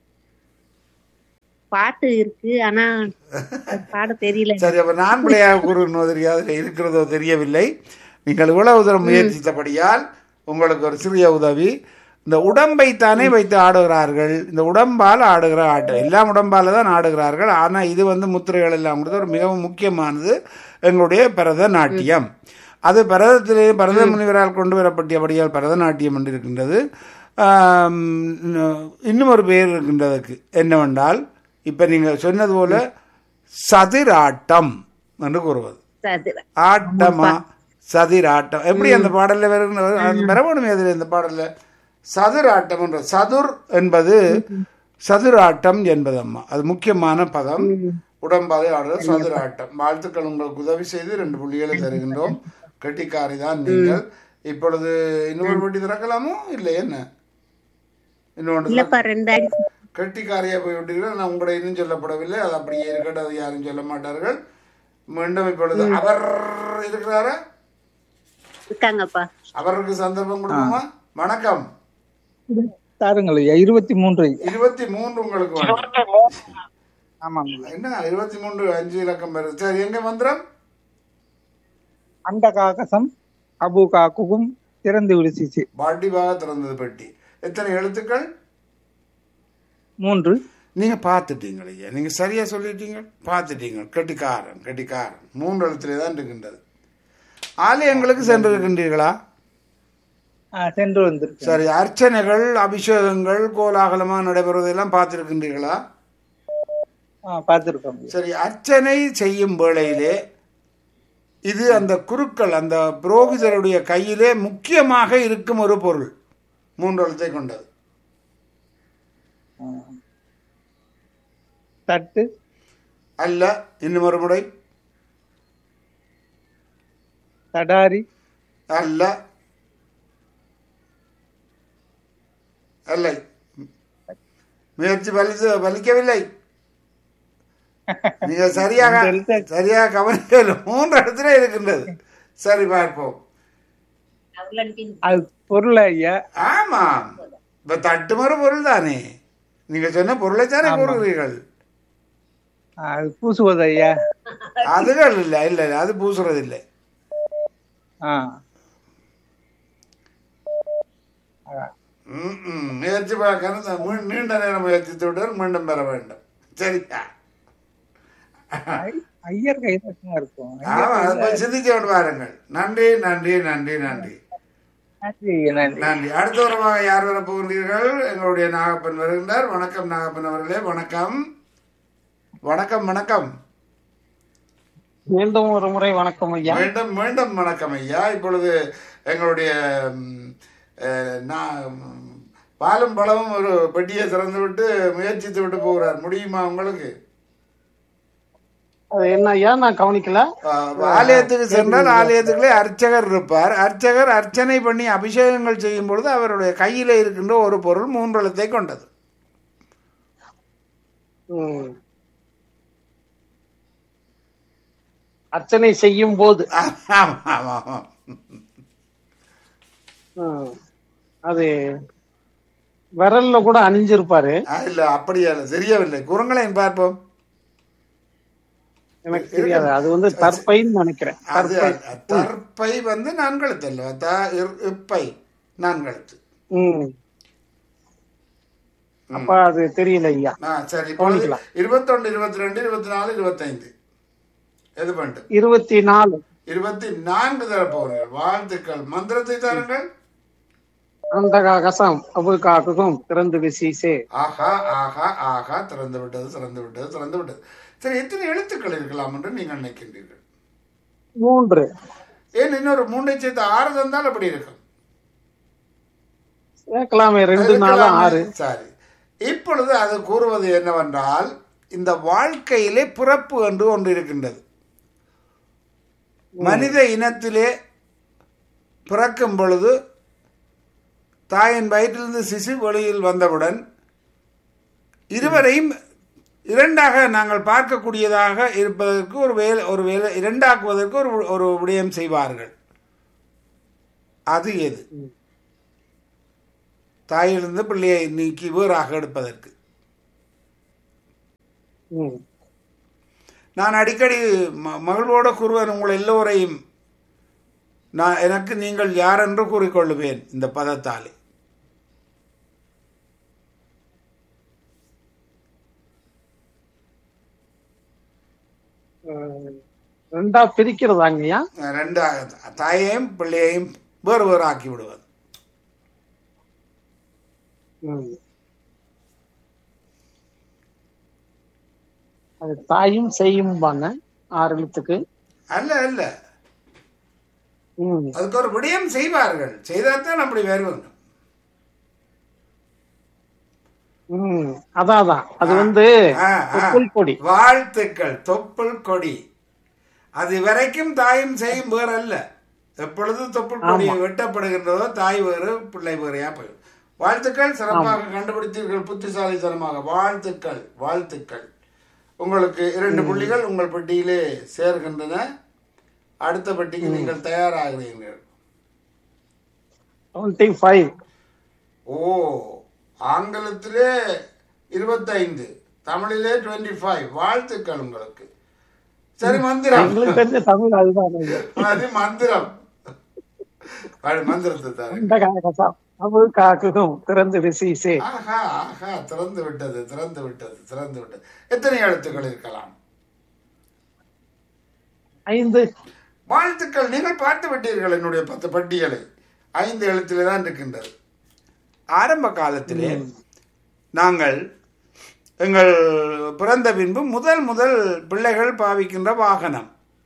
பாட்டு இருக்கு ஆனா அது பாட தெரியல சரி அப்ப நான் பிள்ளையாக கூறுனோ தெரியாது அதில் இருக்கிறதோ தெரியவில்லை நீங்கள் இவ்வளவு தூரம் முயற்சித்தபடியால் உங்களுக்கு ஒரு சிறிய உதவி இந்த உடம்பை தானே வைத்து ஆடுகிறார்கள் இந்த உடம்பால் ஆடுகிற ஆட்டம் எல்லாம் உடம்பால தான் ஆடுகிறார்கள் ஆனால் இது வந்து முத்திரைகள் எல்லாம் கொடுத்து ஒரு மிகவும் முக்கியமானது எங்களுடைய பரதநாட்டியம் அது பரதத்திலே பரத முனிவரால் கொண்டு வரப்பட்டபடியால் பரதநாட்டியம் என்று இருக்கின்றது ஆம், இன்னும் ஒரு பெயர் இருக்கின்றதுக்கு என்னவென்றால் இப்போ நீங்கள் சொன்னது போல சதிராட்டம் என்று கூறுவது சதுர ஆட்டமா சதிராட்டம் எப்படி அந்த பாடல்ல வருகின்ற வரவணும் எதில் இந்த பாடல்ல சதுராட்டம் என்ற சதுர் என்பது சதுராட்டம் என்பதம்மா அது முக்கியமான பதம் உடம்பாதை ஆடுறது சதுராட்டம் வாழ்த்துக்கள் உங்களுக்கு உதவி செய்து ரெண்டு புள்ளிகளை தருகின்றோம் கெட்டிக்காரி தான் நீங்கள் இப்பொழுது இன்னொரு வட்டி திறக்கலாமோ இல்லை என்ன இன்னொன்று இல்லப்பா ரெண்டு அடி கெட்டிக்காரியா போய் விட்டீர்கள் நான் உங்களை இன்னும் சொல்லப்படவில்லை அது அப்படியே இருக்கட்டும் அது யாரும் சொல்ல மாட்டார்கள் மீண்டும் இப்பொழுது அவர் இருக்கிறாரா இருக்காங்கப்பா அவருக்கு சந்தர்ப்பம் கொடுக்குமா வணக்கம் தாருங்கள் ஐயா இருபத்தி மூன்று இருபத்தி மூன்று உங்களுக்கு வேண்டும் ஆமாங்க என்ன இருபத்தி மூன்று அஞ்சு இலக்கம் வருது சரி எங்க மந்திரம் அந்த காகசம் அபு காக்குகும் திறந்து விடுச்சிச்சு பாட்டிவாக திறந்தது பெட்டி எத்தனை எழுத்துக்கள் மூன்று நீங்க பார்த்துட்டீங்க ஐயா நீங்க சரியா சொல்லிட்டீங்க பார்த்துட்டீங்க கெட்டிக்காரன் கெட்டிக்காரன் மூன்று எழுத்திலே தான் இருக்கின்றது ஆலயங்களுக்கு சென்றிருக்கின்றீர்களா ஆ, சென்று வந்திருக்கு சரி அர்ச்சனைகள் அபிஷேகங்கள் கோலாகலமா நடைபெறுவதெல்லாம் பார்த்திருக்கின்றீர்களா பார்த்திருக்கோம் சரி அர்ச்சனை செய்யும் வேளையிலே இது அந்த குருக்கள் அந்த புரோகிதருடைய கையிலே முக்கியமாக இருக்கும் ஒரு பொருள் மூன்று எழுத்தை கொண்டது தட்டு அல்ல இன்னும் ஒரு முறை தடாரி அல்ல அல்லை முயற்சி பலித்து பலிக்கவில்லை நீங்க சரியாக மூன்று எழுத்து. சரியாக கவனிக்கல மூன்று இடத்துல இருக்கின்றது சரி பார்ப்போம் அது பொருள் ஐயா ஆமாம் இப்ப தட்டுமறு பொருள் தானே நீங்க சொன்ன பொருளை தானே கூறுகிறீர்கள் ஆ, அது பூசுவது ஐயா அதுகள் இல்லை இல்லை இல்லை, அது பூசுறது இல்லை ஆ ம், ம். முயற்சி பார்க்கணும் மீ- நீண்ட நேரம் முயற்சித்து விட்டால் மீண்டும் பெற வேண்டும் சரியா ஐ- ஐயர் கையில தான் இருக்கும் ஆமா அதை போய் சிந்திச்சு கொண்டு பாருங்கள் நன்றி நன்றி நன்றி நன்றி நன்றி நன்றி நன்றி அடுத்த உறவாக யார் வர போகிறீர்கள் எங்களுடைய நாகப்பன் வருகின்றார் வணக்கம் நாகப்பன் அவர்களே வணக்கம் வணக்கம் வணக்கம் மீண்டும் ஒரு முறை வணக்கம் ஐயா மீண்டும் மீண்டும் வணக்கம் ஐயா இப்பொழுது எங்களுடைய ம், அஹ், நான் ம், பாலும் பழமும் ஒரு பெட்டியை திறந்து விட்டு முயற்சித்து விட்டு போகிறார் முடியுமா உங்களுக்கு அது என்ன ஐயா நான் கவனிக்கல அஹ், ஆலயத்துக்கு சென்றால் ஆலயத்துக்குள்ளே அர்ச்சகர் இருப்பார் அர்ச்சகர் அர்ச்சனை பண்ணி அபிஷேகங்கள் செய்யும் பொழுது அவருடைய கையில இருக்கின்ற ஒரு பொருள் மூன்று எழுத்தை கொண்டது ம். அர்ச்சனை செய்யும் போது ஆமாம் ஆமாம் ஆமாம் ம். அது விரல்ல கூட அணிஞ்சிருப்பாரு அஹ், இல்ல அப்படியா இல்லை தெரியவில்லை குரங்களையும் பார்ப்போம் எனக்கு தெரியாது அது வந்து தற்பைன்னு நினைக்கிறேன் அது தற்பை தற்பை வந்து நான்கழுத்து அல்லவா த இர்- இப்பை நான்கழுத்து ம் அப்ப அது தெரியல ஐயா ஆ சரி கவனிக்கலாம். இருபத்தொன்று இருபத்தி ரெண்டு இருபத்தி நாலு இருபத்தைந்து எது பண்ணிட்டு இருபத்தி நாலு இருபத்தி நான்கு தரப்போகிறீர்கள் வாழ்த்துக்கள் மந்திரத்தை தாருங்கள் அந்த கசம் அபுகாக்கும் திறந்து விசீசே ஆஹா ஆஹா ஆஹா திறந்து விட்டது திறந்து விட்டது திறந்து விட்டது சரி எத்தனை எழுத்துக்கள் இருக்கலாம் என்று நீங்கள் நினைக்கின்றீர்கள் மூன்று ஏன் இன்னொரு மூன்றை சேர்த்து ஆறு தந்தால் அப்படி இருக்கும் சேர்க்கலாமே ரெண்டு நாலு இருக்கலாமே. ஆறு சரி இப்பொழுது அது கூறுவது என்னவென்றால் இந்த வாழ்க்கையிலே பிறப்பு என்று ஒன்று இருக்கின்றது மனித இனத்திலே பிறக்கும் பொழுது தாயின் வயிற்றிலிருந்து சிசு வெளியில் வந்தவுடன் இருவரையும் இரண்டாக நாங்கள் பார்க்கக்கூடியதாக இருப்பதற்கு ஒரு வேலை ஒரு வேலை இரண்டாக்குவதற்கு ஒரு ஒரு விடயம் செய்வார்கள் அது எது தாயிலிருந்து பிள்ளையை நீக்கி வேறாக எடுப்பதற்கு ம். நான் அடிக்கடி ம- மகிழ்வோட கூறுவேன் உங்கள் எல்லோரையும் நான் எனக்கு நீங்கள் யார் என்று கூறிக்கொள்ளுவேன் இந்த பதத்தாலே அஹ், ரெண்டா பிரிக்கிறதாங்கய்யா ரெண்டு தாயையும் பிள்ளையையும் வேறு வேறு ஆக்கி விடுவது ம். அது தாயும் செய்யும்பாங்க ஆறு எழுத்துக்கு அல்ல அல்ல ம். அதுக்கு ஒரு விடயம் செய்வார்கள் செய்தால்தான் அப்படி வருவாங்க ம். அதான் அதான் அது வந்து ஆ, ஆ. தொப்புள் கொடி வாழ்த்துக்கள் தொப்புள் கொடி அது வரைக்கும் தாயும் செய்யும் வேறு அல்ல எப்பொழுது தொப்புள் கொடி வெட்டப்படுகின்றதோ தாய் வேறு பிள்ளை வேறையா போயிடும் வாழ்த்துக்கள் சிறப்பாக கண்டுபிடித்தீர்கள் புத்திசாலித்தனமாக வாழ்த்துக்கள் வாழ்த்துக்கள் உங்களுக்கு இரண்டு புள்ளிகள் உங்கள் பெட்டியிலே சேர்கின்றன அடுத்த பெட்டிக்கு நீங்கள் தயாராகிறீர்கள் டுவெண்ட்டி ஃபைவ் ஓ ஆங்கிலத்திலே இருபத்தைந்து தமிழிலே டுவெண்ட்டி ஃபைவ் வாழ்த்துக்கள் உங்களுக்கு சரி மந்திரம் எங்களுக்கு தெரிஞ்ச தமிழ் அதுதான் ஐயா அது மந்திரம் அது மந்திரத்தை தாரு இந்த காகசம் தமிழ் காக்குதும் திறந்து விசீசே ஆஹா ஆஹா திறந்து விட்டது திறந்து விட்டது திறந்து விட்டது எத்தனை எழுத்துக்கள் இருக்கலாம் ஐந்து வாழ்த்துக்கள் நீங்கள் பார்த்து விட்டீர்கள் என்னுடைய பத்து பட்டியலை ஐந்து எழுத்திலே தான் இருக்கின்றது ஆரம்ப காலத்திலே நாங்கள் எங்கள் பிறந்த பின்பு முதல் முதல் பிள்ளைகள் பாவிக்கின்ற வாகனம்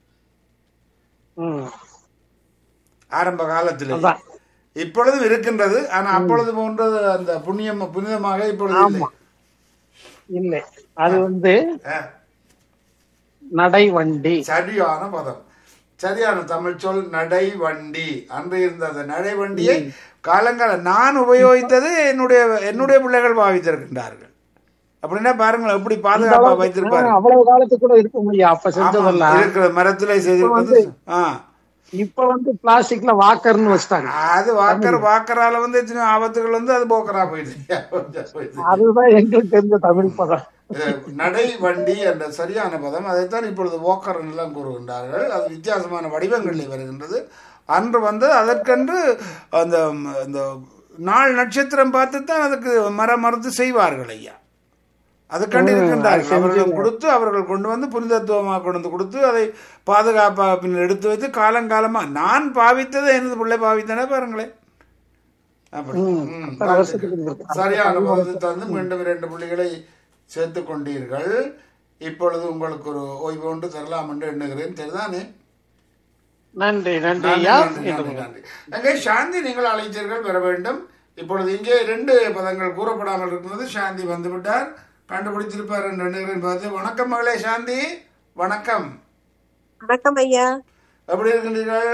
ம் ஆரம்ப காலத்திலே அதான் இப்பொழுதும் இருக்கின்றது ஆனா அப்பொழுது போன்றது அந்த புண்ணியம் புனிதமாக இப்பொழுது இல்லை ஆமா இல்லை அது வந்து ஆ, நடை வண்டி சரியான பதம் சரியான தமிழ் சொல் நடை வண்டி அன்று இருந்த அந்த நடை வண்டியை காலங்கால நான் உபயோகித்தது என்னுடைய என்னுடைய பிள்ளைகள் பாவித்திருக்கின்றார்கள் அப்படின்னா பாருங்களேன் எப்படி பாதுகாப்பா வைத்திருப்பாரு ஆ, அவ்வளவு காலத்துக்கு கூட இருக்கும் ஐயா அப்ப ஆமா, செஞ்சதெல்லாம் இருக்கிற மரத்திலே செய்திருக்கிறது ஆ இப்ப வந்து பிளாஸ்டிக்ல வாக்கர்னு வச்சிட்டாங்க அது வாக்கர் வாக்கரால வந்து எத்தனை ஆபத்துகள் வந்து அது போக்கரா போயிடுச்சு போயிடுச்சு அதுதான் எங்களுக்கு தெரிஞ்ச தமிழ் பதம் அஹ் நடை வண்டி என்ற சரியான பதம் அதைத்தான் இப்பொழுது ஓக்கர் எல்லாம் கூறுகின்றார்கள் அது வித்தியாசமான வடிவங்களில் வருகின்றது அன்று வந்து அதற்கென்று அந்த அந்த நாள் நட்சத்திரம் பார்த்து தான் அதுக்கு மர மறுத்து செய்வார்கள் ஐயா அதுக்கண்டு இருக்கின்றார்கள் அவர்கள் கொடுத்து அவர்கள் கொண்டு வந்து புனிதத்துவமாக கொண்டு வந்து கொடுத்து அதை பாதுகாப்பாக பின் எடுத்து வைத்து காலங்காலமாக நான் பாவித்ததை எனது பிள்ளை பாவித்தனே பாருங்களேன் அப்படி ம், அத்தனை வருஷத்துக்கு இருக்கு. சரியான பதத்தை தந்து மீண்டும் இரண்டு புள்ளிகளை சேர்த்து கொண்டீர்கள் இப்பொழுது உங்களுக்கு ஒரு ஓய்வு ஒன்று தரலாம் என்று எண்ணுகிறேன் சரிதானே நன்றி நன்றி நன்றி, ஐயா நன்றி, நன்றி, நன்றி. அங்கே சாந்தி நீங்கள் அழைத்தீர்கள் பெற வேண்டும் இப்பொழுது இங்கே ரெண்டு பதங்கள் கூறப்படாமல் இருக்கிறது சாந்தி வந்துவிட்டார் கண்டுபிடிச்சிருப்பார் என்று எண்ணுகிறேன் பார்த்து வணக்கம் மகளே சாந்தி வணக்கம் வணக்கம் ஐயா எப்படி இருக்கின்றீர்கள்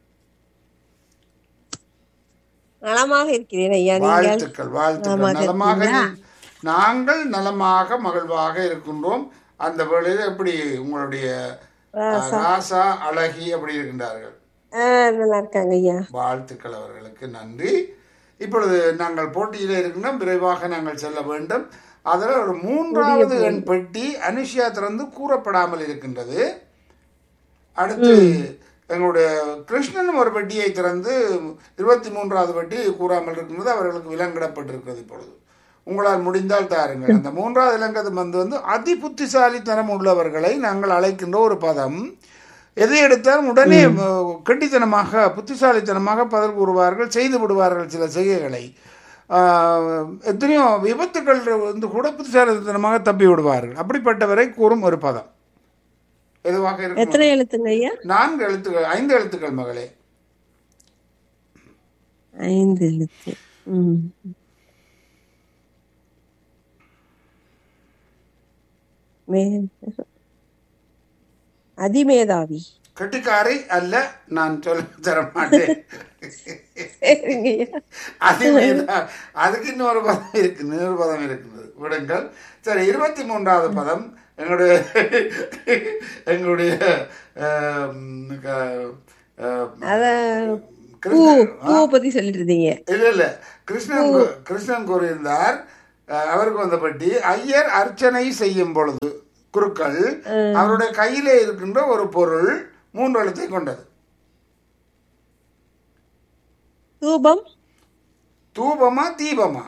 நலமாக இருக்கிறேன் ஐயா நீங்கள் வாழ்த்துக்கள் வாழ்த்துக்கள் நலமாக நலமாக இருக்கீங்களா? இரு- நாங்கள் நலமாக மகிழ்வாக இருக்கின்றோம் அந்த வேளையில் எப்படி உங்களுடைய அஹ், ராசா அழகி அப்படி இருக்கின்றார்கள் ஆ, நல்லா இருக்காங்க ஐயா வாழ்த்துக்கள் அவர்களுக்கு நன்றி இப்பொழுது நாங்கள் போட்டியிலே இருக்கின்றோம் விரைவாக நாங்கள் செல்ல வேண்டும் அதில் ஒரு மூன்றாவது எண் பெட்டி அனுஷியா திறந்து கூறப்படாமல் இருக்கின்றது அடுத்து எங்களுடைய கிருஷ்ணனும் ஒரு பெட்டியை திறந்து இருபத்தி மூன்றாவது பெட்டி கூறாமல் இருக்கின்றது அவர்களுக்கு விலங்கிடப்பட்டிருக்கிறது இப்பொழுது உங்களால் முடிந்தால் தாருங்கள் அந்த மூன்றாவது இலங்கது வந்து வந்து அதி புத்திசாலித்தனம் உள்ளவர்களை நாங்கள் அழைக்கின்ற ஒரு பதம் எதை எடுத்தாலும் உடனே அஹ், கெட்டித்தனமாக புத்திசாலித்தனமாக பதில் கூறுவார்கள் செய்து விடுவார்கள் சில செய்கைகளை ஆஹ், எத்தனையோ விபத்துக்கள் வந்து கூட புத்திசாலித்தனமாக தப்பி விடுவார்கள் அப்படிப்பட்டவரை கூறும் ஒரு பதம் எதுவாக இருக்கும் எத்தனை எழுத்துங்க ஐயா நான்கு எழுத்துக்கள் ஐந்து எழுத்துக்கள் மகளே ஐந்து எழுத்து ம். மே- அதிமேதாவி கட்டிக்காரை அல்ல நான் சொல்ல தர மாட்டேன் சரிங்க ஐயா அதிமேதா அதுக்கு இன்னொரு பதம் இருக்கு இன்னொரு பதம் இருக்குது விடுங்கள் சரி இருபத்தி மூன்றாவது பதம் எங்களுடைய எங்களுடைய ஆம், க- ஆம், அத பூ கிருஷ்ணன் பூவை பத்தி சொல்லிட்டு இருந்தீங்க இல்ல இல்ல கிருஷ்ணன் கூ- கிருஷ்ணன் கூறியிருந்தார் அஹ், அவருக்கு வந்த பட்டி ஐயர் அர்ச்சனை செய்யும் பொழுது குருக்கள் அவருடைய கையிலே இருக்கின்ற ஒரு பொருள் மூன்று எழுத்தை கொண்டது தூபம் தூபமா தீபமா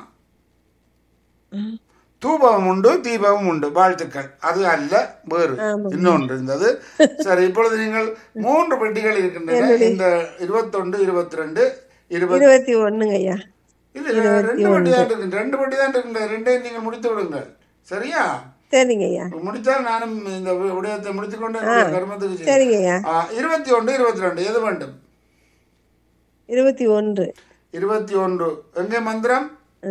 தூபம் உண்டு தீபமும் உண்டு வாழ்த்துக்கள் அது அல்ல வேறு இன்னொன்று இருந்தது சரி இப்பொழுது நீங்கள் மூன்று பெட்டிகள் இருக்கின்றன இந்த இருபத்தொன்று இருபத்தி ரெண்டு இருபத்தி இருபத்தி ஒண்ணுங்க ஐயா இல்ல இல்ல, ரெண்டு பெட்டி தான் இருக்கு ரெண்டு பெட்டி தான் இருக்கு ரெண்டையும் நீங்கள் முடித்து விடுங்கள் சரியா சரிங்க ஐயா முடித்தால் நானும் இந்த வி- விடயத்தை முடித்துக்கொண்டு என்னுடைய கர்மத்துக்கு செல்வேன். சரிங்க ஐயா ஆ, இருபத்தி ஒன்று இருபத்தி ரெண்டு எது வேண்டும் இருபத்தி ஒன்று இருபத்தி ஒன்று எங்கே மந்திரம்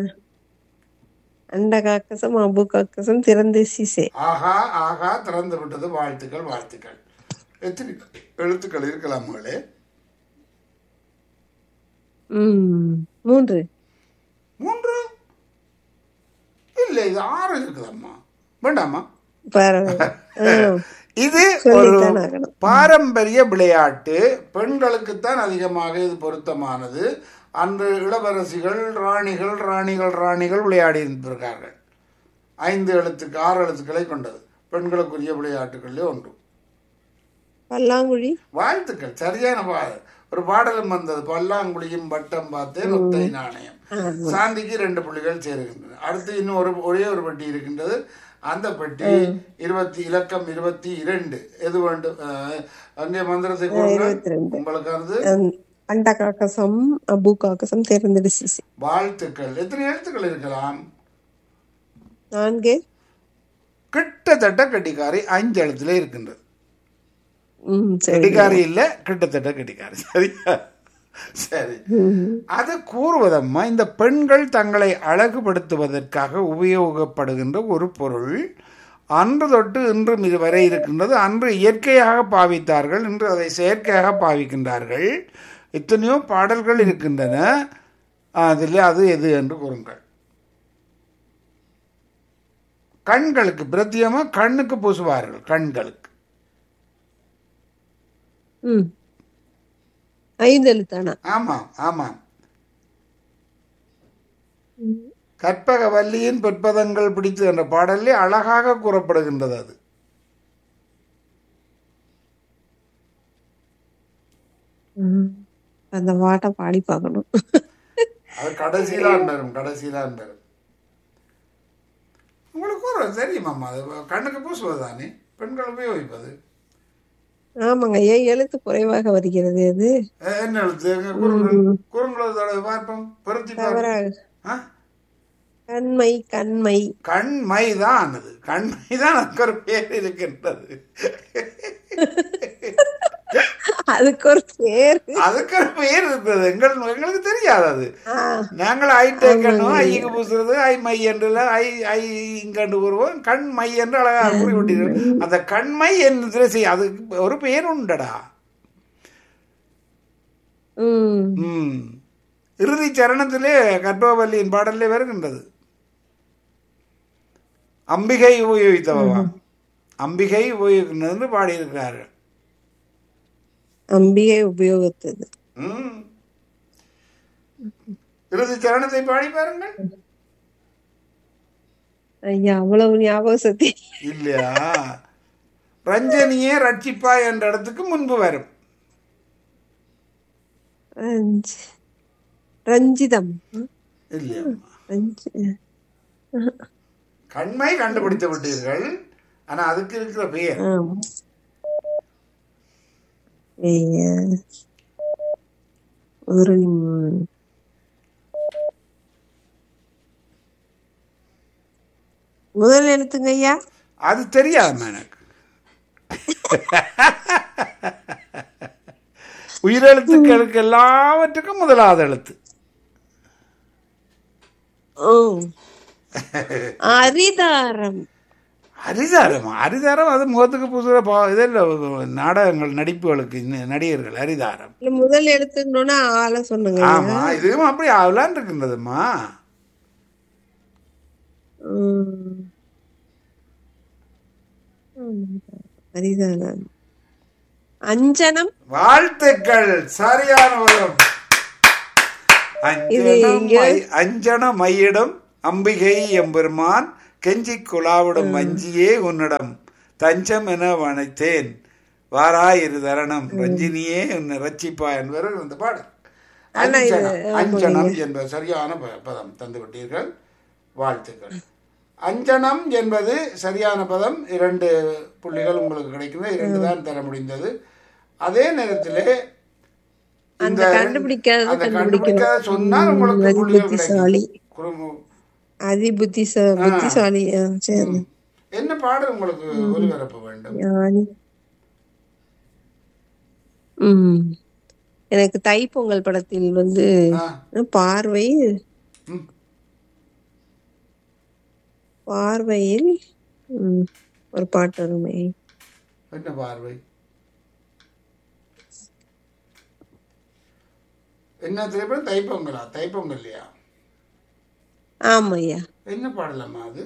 அண்ட காக்கசம் அபு காக்கசம் திறந்து சிசே ஆஹா ஆஹா திறந்து விட்டது வாழ்த்துக்கள் வாழ்த்துக்கள் எத்தனை எழுத்துக்கள் இருக்கலாம் மகளே ம் மூன்று மூன்று இல்லை இது ஆறு இருக்குதம்மா வேண்டாமா பரவாயில்ல ம், இது ஒரு சொல்லித்தான் ஆகணும். பாரம்பரிய விளையாட்டு பெண்களுக்குத்தான் அதிகமாக இது பொருத்தமானது அன்று இளவரசிகள் ராணிகள் ராணிகள் ராணிகள் விளையாடி இருந்திருக்கார்கள் ஐந்து எழுத்துக்கு ஆறு எழுத்துக்களை கொண்டது பெண்களுக்குரிய விளையாட்டுகளிலே ஒன்று பல்லாங்குழி வாழ்த்துக்கள் சரியான பாடல் ஒரு பாடலும் வந்தது பல்லாங்குழியும் வட்டம் பார்த்தேன் ஒத்தை நாணயம் சாந்திக்கு ரெண்டு புள்ளிகள் சேருகின்றன அடுத்து இன்னும் ஒரு ஒரே ஒரு பெட்டி இருக்கின்றது அந்த பெட்டி இருபத்தி இலக்கம் இருபத்தி இரண்டு எது வேண்டும் அஹ், அங்கே மந்திரத்தை கூறுங்கள் உங்களுக்கானது அண்ட காக்கசம் அபு காக்கசம் தேர்ந்தெடுத்து வாழ்த்துக்கள் எத்தனை எழுத்துக்கள் இருக்கலாம் நான்கு கிட்டத்தட்ட கட்டிக்காரி அஞ்சு எழுத்துல இருக்கின்றது ம் சரி கெட்டிக்காரி இல்ல கிட்டத்தட்ட கெட்டிக்காரி சரியா சரி அது கூறுவதம்மா இந்த பெண்கள் தங்களை அழகுபடுத்துவதற்காக உபயோகப்படுகின்ற ஒரு பொருள் அன்று தொட்டு இன்றும் இது வரை இருக்கின்றது அன்று இயற்கையாக பாவித்தார்கள் இன்று அதை செயற்கையாக பாவிக்கின்றார்கள் எத்தனையோ பாடல்கள் இருக்கின்றன அதில் அது எது என்று கூறுங்கள் கண்களுக்கு பிரத்தியமா கண்ணுக்கு பூசுவார்கள் கண்களுக்கு ம் ஐந்து எழுத்தானா ஆமாம் ஆமாம் கற்பக வல்லியின் பொற்பதங்கள் பிடித்து என்ற பாடலிலே அழகாக கூறப்படுகின்றது அது ம். அந்த பாட்டை பாடி பார்க்கணும் அது கடைசியிலான் வரும் கடைசியிலான் வரும் உங்களுக்கு ஒரு தெரியுமாம்மா அது கண்ணுக்கு பூசுவது தானே பெண்கள் உபயோகிப்பது ஆமாங்க ஏன் எழுத்து குறைவாக வருகிறது அது அஹ் என்ன எழுத்து எங்க குறுங்கள் குறுங்களோட பார்ப்போம் பொருத்தி பார்ப்போம் தவறாக ஆ? கண்மை கண்மை கண்மை தான் அது கண்மை தான் அதுக்கு ஒரு பேர் இருக்கின்றது அதுக்கு ஒரு பேர் அதுக்கு ஒரு பேர் இருக்கிறது எங்கள் எங்களுக்கு தெரியாது அது ஆ, நாங்கள் ஐ டேக்கணும் ஐக்கு பூசுறது ஐ மை என்றுல ஐ ஐ இங்கண்டு கூறுவோம் கண் மை என்று அழகாக குறிப்பிட்டீர்கள் அந்த கண்மை என்று செய் அதுக்கு ஒரு பேர் உண்டடா ம் ம் இறுதி சரணத்திலே கற்பவல்லியின் பாடலிலே வருகின்றது அம்பிகை உபயோகித்தவா அம்பிகை உபயோகிக்கின்றது என்று பாடியிருக்கிறார்கள் அம்பிகை உபயோகித்தது ம் இறுதி சரணத்தை பாடி பாருங்கள் ஐயா அவ்வளவு ஞாபக சக்தி இல்லையா ரஞ்சனியே ரட்சிப்பா என்ற இடத்துக்கு முன்பு வரும் ரஞ்சி ரஞ்சிதம் இல்லையா ரஞ்சி கண்மை கண்டுபிடித்து விட்டீர்கள் ஆனா அதுக்கு இருக்கிற பெயர் ஆமா ஐயா ஒரு ம், முதல் எழுத்துங்க ஐயா அது தெரியாதும்மா எனக்கு உயிரெழுத்துக்களுக்கு எல்லாவற்றுக்கும் முதலாவது எழுத்து ஓ அரிதாரம் அரிதாரம் அரிதாரம் அது முகத்துக்கு புதுசுல பா இதில் நாடகங்கள் நடிப்புகளுக்கு இன்ன- நடிகர்கள் அரிதாரம் இல்ல முதல் எழுத்துக்கணும்னா ஆள சொன்னங்க ஆமா இதுவும் அப்படி ஆகலான் இருக்கின்றதும்மா ம். ம். அரிதாரம் அஞ்சனம் வாழ்த்துக்கள் சரியான பதம் இது அஞ்சனம் இங்க- மை- அஞ்சன மையிடம் அம்பிகை எம்பெருமான் கெஞ்சி குலாவிடும் வஞ்சியே உன்னிடம் தஞ்சம் என வனைத்தேன் வாராய் இரு தரணம் ரஞ்சினியே உன்னை ரட்சிப்பா என்பவர் இந்த பாடல் ஆனா இது- அஞ்சனம் அஞ்சனம் என்பது சரியான ப- பதம் தந்து விட்டீர்கள் வாழ்த்துக்கள் அஞ்சனம் என்பது சரியான பதம் இரண்டு புள்ளிகள் உங்களுக்கு கிடைக்கிறது இரண்டு தான் தர முடிந்தது அதே நேரத்திலே அந்த இந்த கண்டுபிடிக்காதது அந்த கண்டுபிடிக்கணும். கண்டுபிடிக்காத சொன்னால் உங்களுக்கு அது புள்ளிகள் புத்திசாலி. கிடைக்கும் குறும்பு- அதி புத்திச புத்திசாலி ஆ, சரி என்ன பாடல் உங்களுக்கு ஒலிபரப்ப வேண்டும் ஞானி ம் எனக்கு தைப்பொங்கல் படத்தில் வந்து ஆ, பார்வை ம். பார்வையில் ம், ஒரு பாட்டு வருமே என்ன பார்வை என்ன திரைப்படம் தைப்பொங்கலா தைப்பொங்கல் இல்லையா ஆமையா என்ன பாடலாமா அது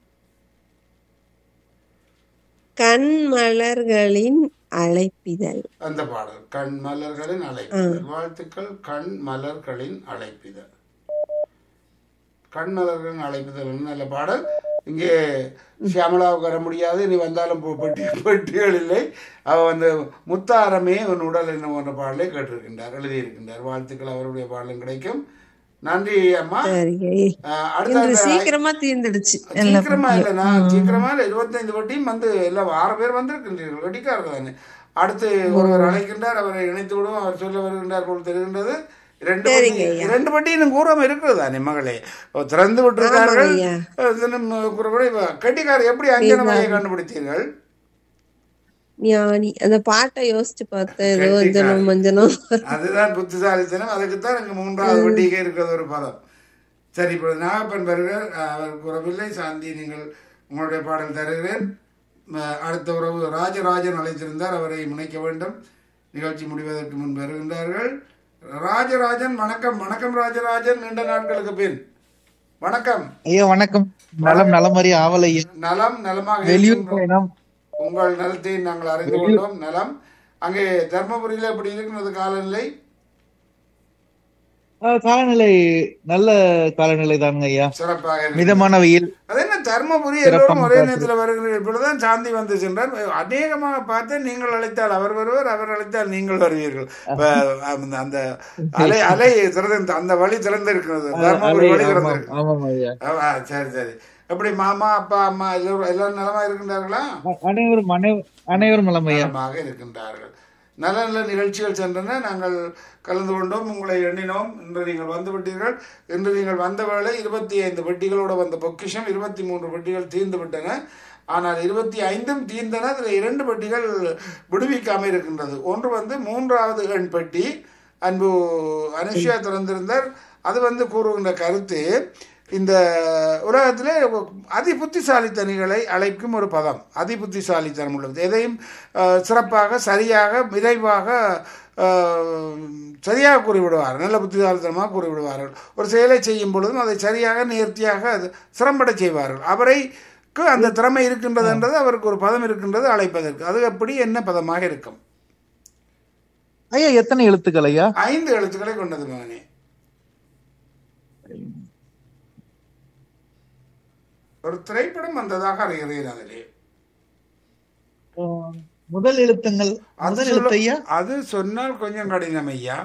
கண் மலர்களின் அழைப்பிதழ் அந்த பாடல் கண் மலர்களின் அழைப்பிதழ் வாழ்த்துக்கள் கண் மலர்களின் அழைப்பிதழ் கண் மலர்களின் அழைப்பிதழ் நல்ல பாடல் இங்கே சியாமலாவுக்கு வர முடியாது நீ வந்தாலும் போ- பெட்டி பெட்டிகள் இல்லை அவ வந்து முத்தாரமே உன் உடல் என்ன போன்ற பாடலை கேட்டிருக்கின்றார் எழுதியிருக்கின்றார் வாழ்த்துக்கள் அவருடைய பாடலும் கிடைக்கும் நன்றி அம்மா சரிங்க அஹ், அடுத்த இன்று அந்த- சீக்கிரமா தீர்ந்துடுச்சு எல்லா சீக்கிரமா இல்ல பட்டியும். நான் சீக்கிரமா இல்ல இருபத்தைந்து வட்டியும் வந்து எல்லாம் ஆறு பேர் வந்திருக்கின்றீர்கள் வெட்டிக்காரர்கள் தானே அடுத்து ஒருவர் அழைக்கின்றார் அவரை இணைத்து விடுவோம் அவர் சொல்ல வருகின்றார் போல் தெரிகின்றது இரண்டு சரிங்க பட்டி ஐயா. இரண்டு பட்டி இன்னும் கூறாம இருக்கிறது தானே மகளே ஓ, திறந்து விட்டிருக்கார்கள் ஆமாங்க ஐயா. அஹ் இன்னும் கூறப்பட இப்ப கட்டிக்காரர் எப்படி அஞ்சனமையை கண்டுபிடித்தீர்கள் ஞானி அந்த பாட்டை யோசிச்சு பார்த்தேன் ஏதோ கெட்டிக்காரி. அஞ்சனம் மஞ்சனம் அதுதான் புத்திசாலித்தனம் அதுக்குத்தான் இங்க மூன்றாவது வட்டிக்கே இருக்கிறது ஒரு பதம் சரி இப்பொழுது நாகப்பன் வருகிறார் அவர் கூறவில்லை சாந்தி நீங்கள் உங்களுடைய பாடல் தருகிறேன் அஹ் அடுத்த உறவு ராஜராஜன் அழைத்திருந்தார் அவரை முனைக்க வேண்டும் நிகழ்ச்சி முடிவதற்கு முன் வருகின்றார்கள் ராஜராஜன் வணக்கம் வணக்கம் ராஜராஜன் நீண்ட நாட்களுக்கு பின் வணக்கம் ஐயா வணக்கம் நலம் நலமறி ஆவல் ஐயா நலம் நலமாக வெளியூர் இருக்கின்றோம். பயணம் உங்கள் நலத்தை நாங்கள் அறிந்து கொண்டோம் நலம் அங்கே தர்மபுரியில் எப்படி இருக்கிறது காலநிலை ஆஹ் காலநிலை நல்ல காலநிலை தானுங்க ஐயா சிறப்பாக இருக்கிறது. மிதமான வெயில் அது என்ன தர்மபுரி சிறப்பாக எல்லோரும் ஒரே பார்த்து. நேரத்தில் வருகிறீர்கள் இப்பொழுதுதான் சாந்தி வந்து சென்றார் அநேகமாக பார்த்தேன் நீங்கள் அழைத்தால் அவர் வருவார் அவர் அழைத்தால் நீங்கள் வருவீர்கள் இப்ப, அந்த- அந்த அலை அலை திறந்து அந்த வழி திறந்து இருக்கிறது தர்மபுரி வழி திறந்து ஆமாம், இருக்கு ஆமாம் ஐயா ஆ, சரி சரி எப்படி மாமா அப்பா அம்மா எல்லோரும் எல்லாரும் நலமா இருக்கின்றார்களா அ- அனைவரும் அனை- அனைவரும் நலம் ஐயா நலமாக இருக்கின்றார்கள் நல்ல நல்ல நிகழ்ச்சிகள் சென்றன நாங்கள் கலந்து கொண்டோம் உங்களை எண்ணினோம் இன்று நீங்கள் வந்து விட்டீர்கள் இன்று நீங்கள் வந்த வேளை இருபத்தி ஐந்து பெட்டிகளோடு வந்த பொக்கிஷம் இருபத்தி மூன்று பெட்டிகள் தீர்ந்து விட்டன ஆனால் இருபத்தி ஐந்தும் தீர்ந்தன அதில் இரண்டு பெட்டிகள் விடுவிக்காமல் இருக்கின்றது ஒன்று வந்து மூன்றாவது எண் பெட்டி அன்பு அனுஷியா திறந்திருந்தார் அது வந்து கூறுகின்ற கருத்து இந்த உலகத்திலே அதி புத்திசாலித்தனிகளை அழைக்கும் ஒரு பதம் அதி புத்திசாலித்தனம் உள்ளது எதையும் அஹ், சிறப்பாக சரியாக விரைவாக அஹ், சரியாக கூறிவிடுவார் நல்ல புத்திசாலித்தனமாக கூறிவிடுவார்கள் ஒரு செயலை செய்யும் பொழுதும் அதை சரியாக நேர்த்தியாக அது சிரம்பட செய்வார்கள் அவரைக்கு அந்த திறமை இருக்கின்றது என்றது அவருக்கு ஒரு பதம் இருக்கின்றது அழைப்பதற்கு அது எப்படி என்ன பதமாக இருக்கும் ஐயா எத்தனை எழுத்துக்கள் ஐயா ஐந்து எழுத்துக்களை கொண்டது மகனே ஒரு திரைப்படம் வந்ததாக அறிகிறேன் அதிலே ஆஹ் முதல் எழுத்துங்கள் அது முதல் சொல்ல- எழுத்து ஐயா அது சொன்னால் கொஞ்சம் கடினம் ஐயா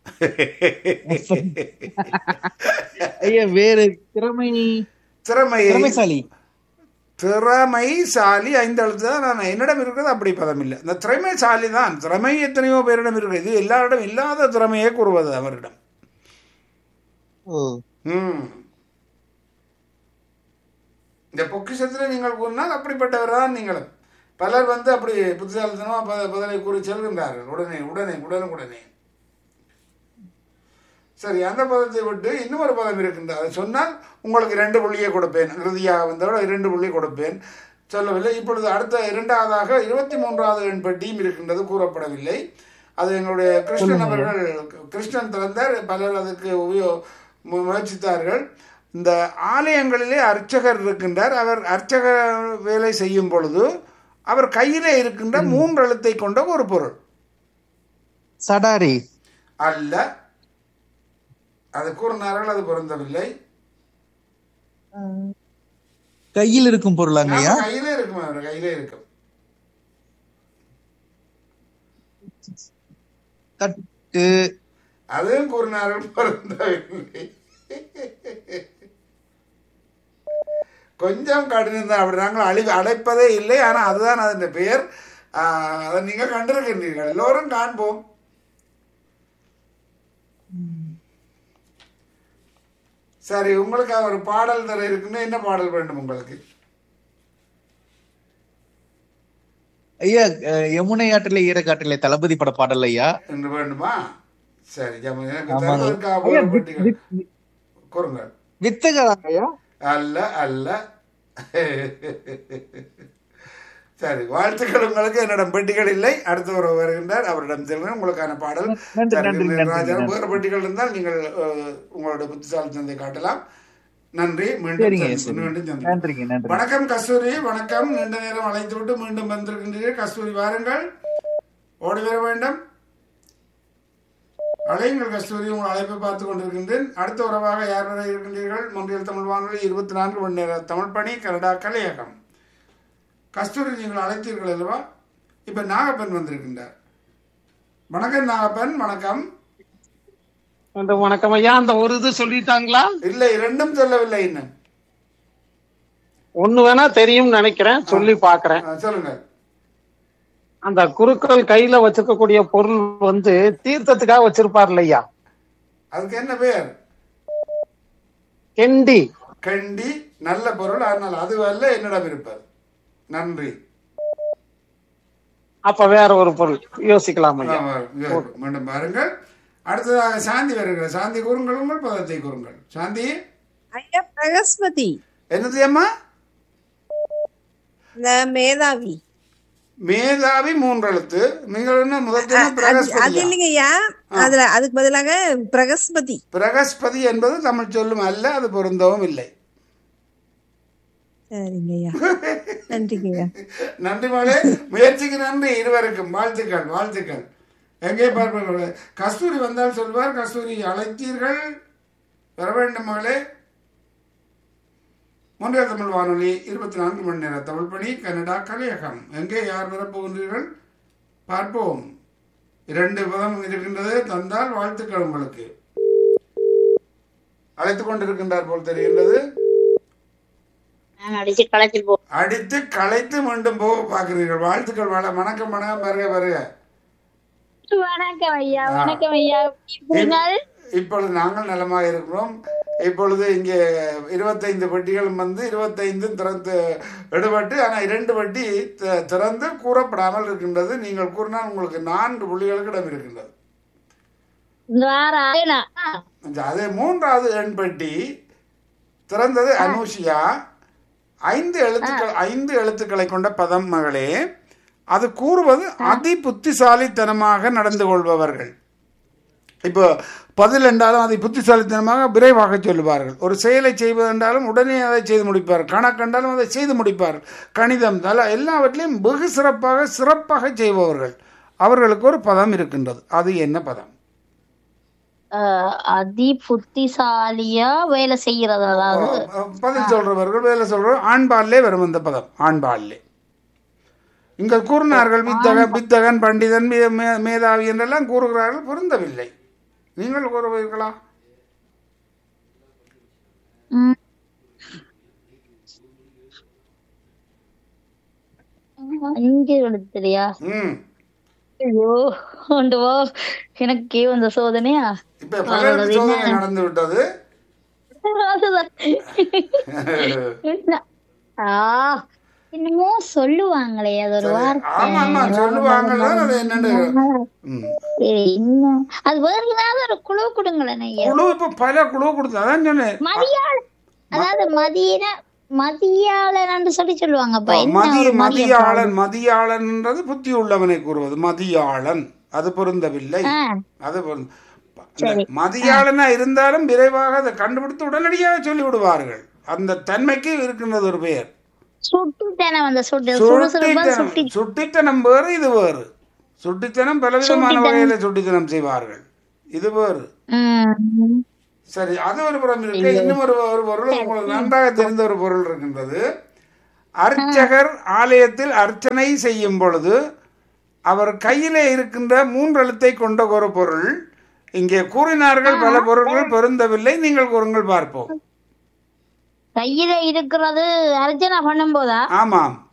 ஐயா வேறு திறமை திறமையை திறமைசாலி திறமைசாலி ஐந்து எழுத்து தான் நான் என்னிடம் இருக்கிறது அப்படி பதம் இல்லை இந்த திறமைசாலி தான் திறமை எத்தனையோ பேரிடம் இருக்கிறது இது எல்லாரிடம் இல்லாத திறமையே கூறுவது அவரிடம் ஓ ம் இந்த பொக்கிஷத்தில் நீங்கள் கூறினால் அப்படிப்பட்டவர் தான் நீங்களும் பலர் வந்து அப்படி புத்திசாலித்தனமாக பத பதிலை கூறி செல்கின்றார்கள் உடனே உடனே உடனுக்குடனே சரி அந்த பதத்தை விட்டு இன்னொரு பதம் இருக்கின்றது அதை சொன்னால் உங்களுக்கு ரெண்டு புள்ளியை கொடுப்பேன் இறுதியாக வந்தோட இரண்டு புள்ளி கொடுப்பேன் சொல்லவில்லை இப்பொழுது அடுத்த இரண்டாவதாக இருபத்தி மூன்றாவது எண் பெட்டியும் இருக்கின்றது கூறப்படவில்லை அது எங்களுடைய கிருஷ்ணன் அவர்கள் கிருஷ்ணன் திறந்தார் பலர் அதுக்கு உபயோ மு- முயற்சித்தார்கள் இந்த ஆலயங்களிலே அர்ச்சகர் இருக்கின்றார் அவர் அர்ச்சக வேலை செய்யும் பொழுது அவர் கையிலே இருக்கின்ற மூன்று எழுத்தை கொண்ட ஒரு பொருள் சடாரி அல்ல அது கூறினார்கள் அது பொருந்தவில்லை கையில் இருக்கும் பொருளாங்க ஐயா ஆமா, கையிலே இருக்கும் அவர் கையிலே இருக்கும் தட்டு அதுவும் கூறினார்கள் பொருந்தவில்லை கொஞ்சம் கடினம் தான் அப்படி நாங்கள் அழி அழைப்பதே இல்லை ஆனால் அதுதான் அதன் பெயர் ஆஹ், அதை நீங்கள் கண்டிருக்கின்றீர்கள் எல்லோரும் காண்போம் சரி உங்களுக்கு ஒரு பாடல் தர இருக்குன்னு என்ன பாடல் வேண்டும் உங்களுக்கு ஐயா அஹ், யமுனை ஆற்றிலே ஈரக்காற்றிலே தளபதி பட பாடல் ஐயா என்று வேண்டுமா சரி ஜம- எனக்கு ஆமாங்க. தருவதற்காக ஐயா, ஒரு வித்- பெட்டிகள் வித்- கூறுங்கள் வித்தகரா ஐயா அல்ல அல்ல சரி வாழ்த்துக்கள் உங்களுக்கு என்னிடம் பெட்டிகள் இல்லை அடுத்த ஒரு வருகின்றார் அவரிடம் செல்கிறேன் உங்களுக்கான பாடல் நன்றி, சரி, நன்றி, நன்றி, ராஜா, நன்றி. வேறு பெட்டிகள் இருந்தால் நீங்கள் அஹ், உங்களுடைய புத்திசாலித்தனத்தை காட்டலாம் நன்றி மீண்டும் சரிங்க சந்தி- சரி மீண்டும் சந்திப்போம். நன்றிங்க நன்றி வணக்கம் கஸ்தூரி வணக்கம் நீண்ட நேரம் அழைத்து விட்டு மீண்டும் வந்திருக்கின்றீர்கள் கஸ்தூரி வாருங்கள் ஓடி வர வேண்டும் அலையுங்கள் கஸ்தூரி உங்கள் அழைப்பை பார்த்து கொண்டிருக்கின்றேன் அடுத்த உறவாக யார் வரை இருக்கின்றீர்கள் மொன்றியல் தமிழ் வானொலி இருபத்தி நான்கு மணி நேர தமிழ் பணி கனடா கலையகம் கஸ்தூரி நீங்கள் அழைத்தீர்கள் அல்லவா இப்ப நாகப்பன் வந்திருக்கின்றார் வணக்கம் நாகப்பன் வணக்கம் அந்த வணக்கம் ஐயா அந்த ஒரு இது சொல்லிட்டாங்களா இல்லை இரண்டும் சொல்லவில்லை இன்னும் ஒண்ணு வேணா தெரியும் நினைக்கிறேன் சொல்லி பாக்குறேன் ஆ, சொல்லுங்க அந்த குருக்கள் கையில வச்சிருக்கக்கூடிய பொருள் வந்து தீர்த்தத்துக்காக வச்சிருப்பார் இல்லையா அதுக்கு என்ன பேர் கெண்டி கண்டி நல்ல பொருள் ஆனால் அது அல்ல என்னிடம் இருப்பது நன்றி அப்ப வேற ஒரு பொருள் யோசிக்கலாம் ஐயா ஆமா, இதோ, மீண்டும் பாருங்கள் அடுத்ததாக சாந்தி வருகிறது சாந்தி கூறுங்கள் உங்கள் பதத்தை கூறுங்கள் சாந்தி ஐயா பிரகஸ்பதி என்னது அம்மா இந்த மேதாவி மேதாவி மூன்று எழுத்து நீங்கள் என்ன முதல் அது- அது பிரகஸ்பதி இல்லைங்க ஐயா அதுல அதுக்கு பதிலாக பிரகஸ்பதி பிரகஸ்பதி என்பது தமிழ் சொல்லும் அல்ல அது பொருந்தவும் இல்லை சரிங்க ஐயா நன்றிங்க ஐயா நன்றி மகளே முயற்சிக்கு நன்றி இருவருக்கும் வாழ்த்துக்கள் வாழ்த்துக்கள் எங்கே பார்ப்பீர்கள் கஸ்தூரி வந்தால் சொல்வார் கஸ்தூரி அழைத்தீர்கள் வர வேண்டும் மகளே மொன்றியல் தமிழ் வானொலி இருபத்தி நான்கு மணி நேர தமிழ் பணி கனடா கலையகம் எங்கே யார் வரப்போகின்றீர்கள் பார்ப்போம் இரண்டு பதம் இருக்கின்றது தந்தால் வாழ்த்துக்கள் உங்களுக்கு அழைத்துக் கொண்டிருக்கின்றார் போல் தெரிகின்றது நான் அடிச்சு களைச்சு போ அடித்து களைத்து மீண்டும் போக பார்க்கிறீர்கள் வாழ்த்துக்கள் வாழ வணக்கம் வணக்கம் வருக வருக வணக்கம் ஐயா வணக்கம் ஐயா எப்படிங்கள்? இப்பொழுது நாங்கள் நலமாக இருக்கிறோம் இப்பொழுது இங்கே இருபத்தைந்து பெட்டிகளும் வந்து இருபத்தைந்தும் திறந்து எடுபட்டு ஆனால் இரண்டு பெட்டி தி- திறந்து கூறப்படாமல் இருக்கின்றது நீங்கள் கூறினால் உங்களுக்கு நான்கு புள்ளிகளுக்கு இடம் இருக்கின்றது இந்த வாரம் ஆயினா. அதே மூன்றாவது எண் பெட்டி திறந்தது அனுஷியா ஐந்து எழுத்துக்கள் ஐந்து எழுத்துக்களை கொண்ட பதம் மகளே அது கூறுவது அதி புத்திசாலித்தனமாக நடந்து கொள்பவர்கள் இப்போ பதில் என்றாலும் அதை புத்திசாலித்தனமாக விரைவாக சொல்லுவார்கள் ஒரு செயலை செய்வதென்றாலும் உடனே அதை செய்து முடிப்பார் கணக்கென்றாலும் அதை செய்து முடிப்பார் கணிதம் தல எல்லாவற்றிலையும் வெகு சிறப்பாக சிறப்பாக செய்பவர்கள் அவர்களுக்கு ஒரு பதம் இருக்கின்றது அது என்ன பதம் அஹ், அதி புத்திசாலியா வேலை செய்யறது அதாவது பதில் சொல்றவர்கள் வேலை சொல்றவர் ஆண்பால்லே வரும் அந்த பதம் ஆண்பால்லே இங்க கூறினார்கள் வித்தகன் வித்தகன் பண்டிதன் மே- மே- மேதாவி என்றெல்லாம் கூறுகிறார்கள் பொருந்தவில்லை நீங்கள் கூறுவீர்களா ம். அஞ்சு எழுத்துலையா ம் ஐயோ ஆண்டவா எனக்கே வந்த சோதனையா இப்ப பலருக்கு சோதனை நடந்து விட்டது அதுதான். என்ன? ஆ என்னமோ சொல்லுவாங்களே அது ஒரு வார்த்தை ஆமா ஆமா சொல்லுவாங்கல்ல அது என்னன்னு ம். சரி, இன்னும் அது வேற ஏதாவது ஒரு குழு கொடுங்களேன் ஐயா குழு இப்ப பல குழு கொடுத்து அதான் சொன்னேன் மதியாள அதாவது மதியன மதியாளன் சொல்லி சொல்லுவாங்கப்பா என்ன மதிய ஒரு மதிய மதியாளன் மதியாளன்ன்றது புத்தி உள்ளவனை கூறுவது மதியாளன் அது பொருந்தவில்லை ஆ, அது பொருந்த அந்த மதியாளனா இருந்தாலும் விரைவாக அதை கண்டுபிடித்து உடனடியாக சொல்லி விடுவார்கள் அந்த தன்மைக்கு இருக்கின்றது ஒரு பெயர் சுட்டித்தனம் அந்த சுட்டு சுறுசுறுப்பா சுட்டி சுட்டித்தனம் சுட்டித்தனம் வேறு இது வேறு சுட்டித்தனம் பலவிதமான வகையில சுட்டித்தனம் செய்வார்கள் இது வேறு ம், சரி அது ஒரு புறம் இருக்கு இன்னும் ஒரு ஒரு பொருள் உங்களுக்கு நன்றாக தெரிந்த ஒரு பொருள் இருக்கின்றது அர்ச்சகர் ஆலயத்தில் அர்ச்சனை செய்யும் பொழுது அவர் கையிலே இருக்கின்ற மூன்று எழுத்தை கொண்ட ஒரு பொருள் இங்கே கூறினார்கள் பல பொருள்கள் பொருந்தவில்லை நீங்கள் கூறுங்கள் பார்ப்போம் கையில இருக்கிறது அர்ச்சனை பண்ணும் போதா ஆமாம்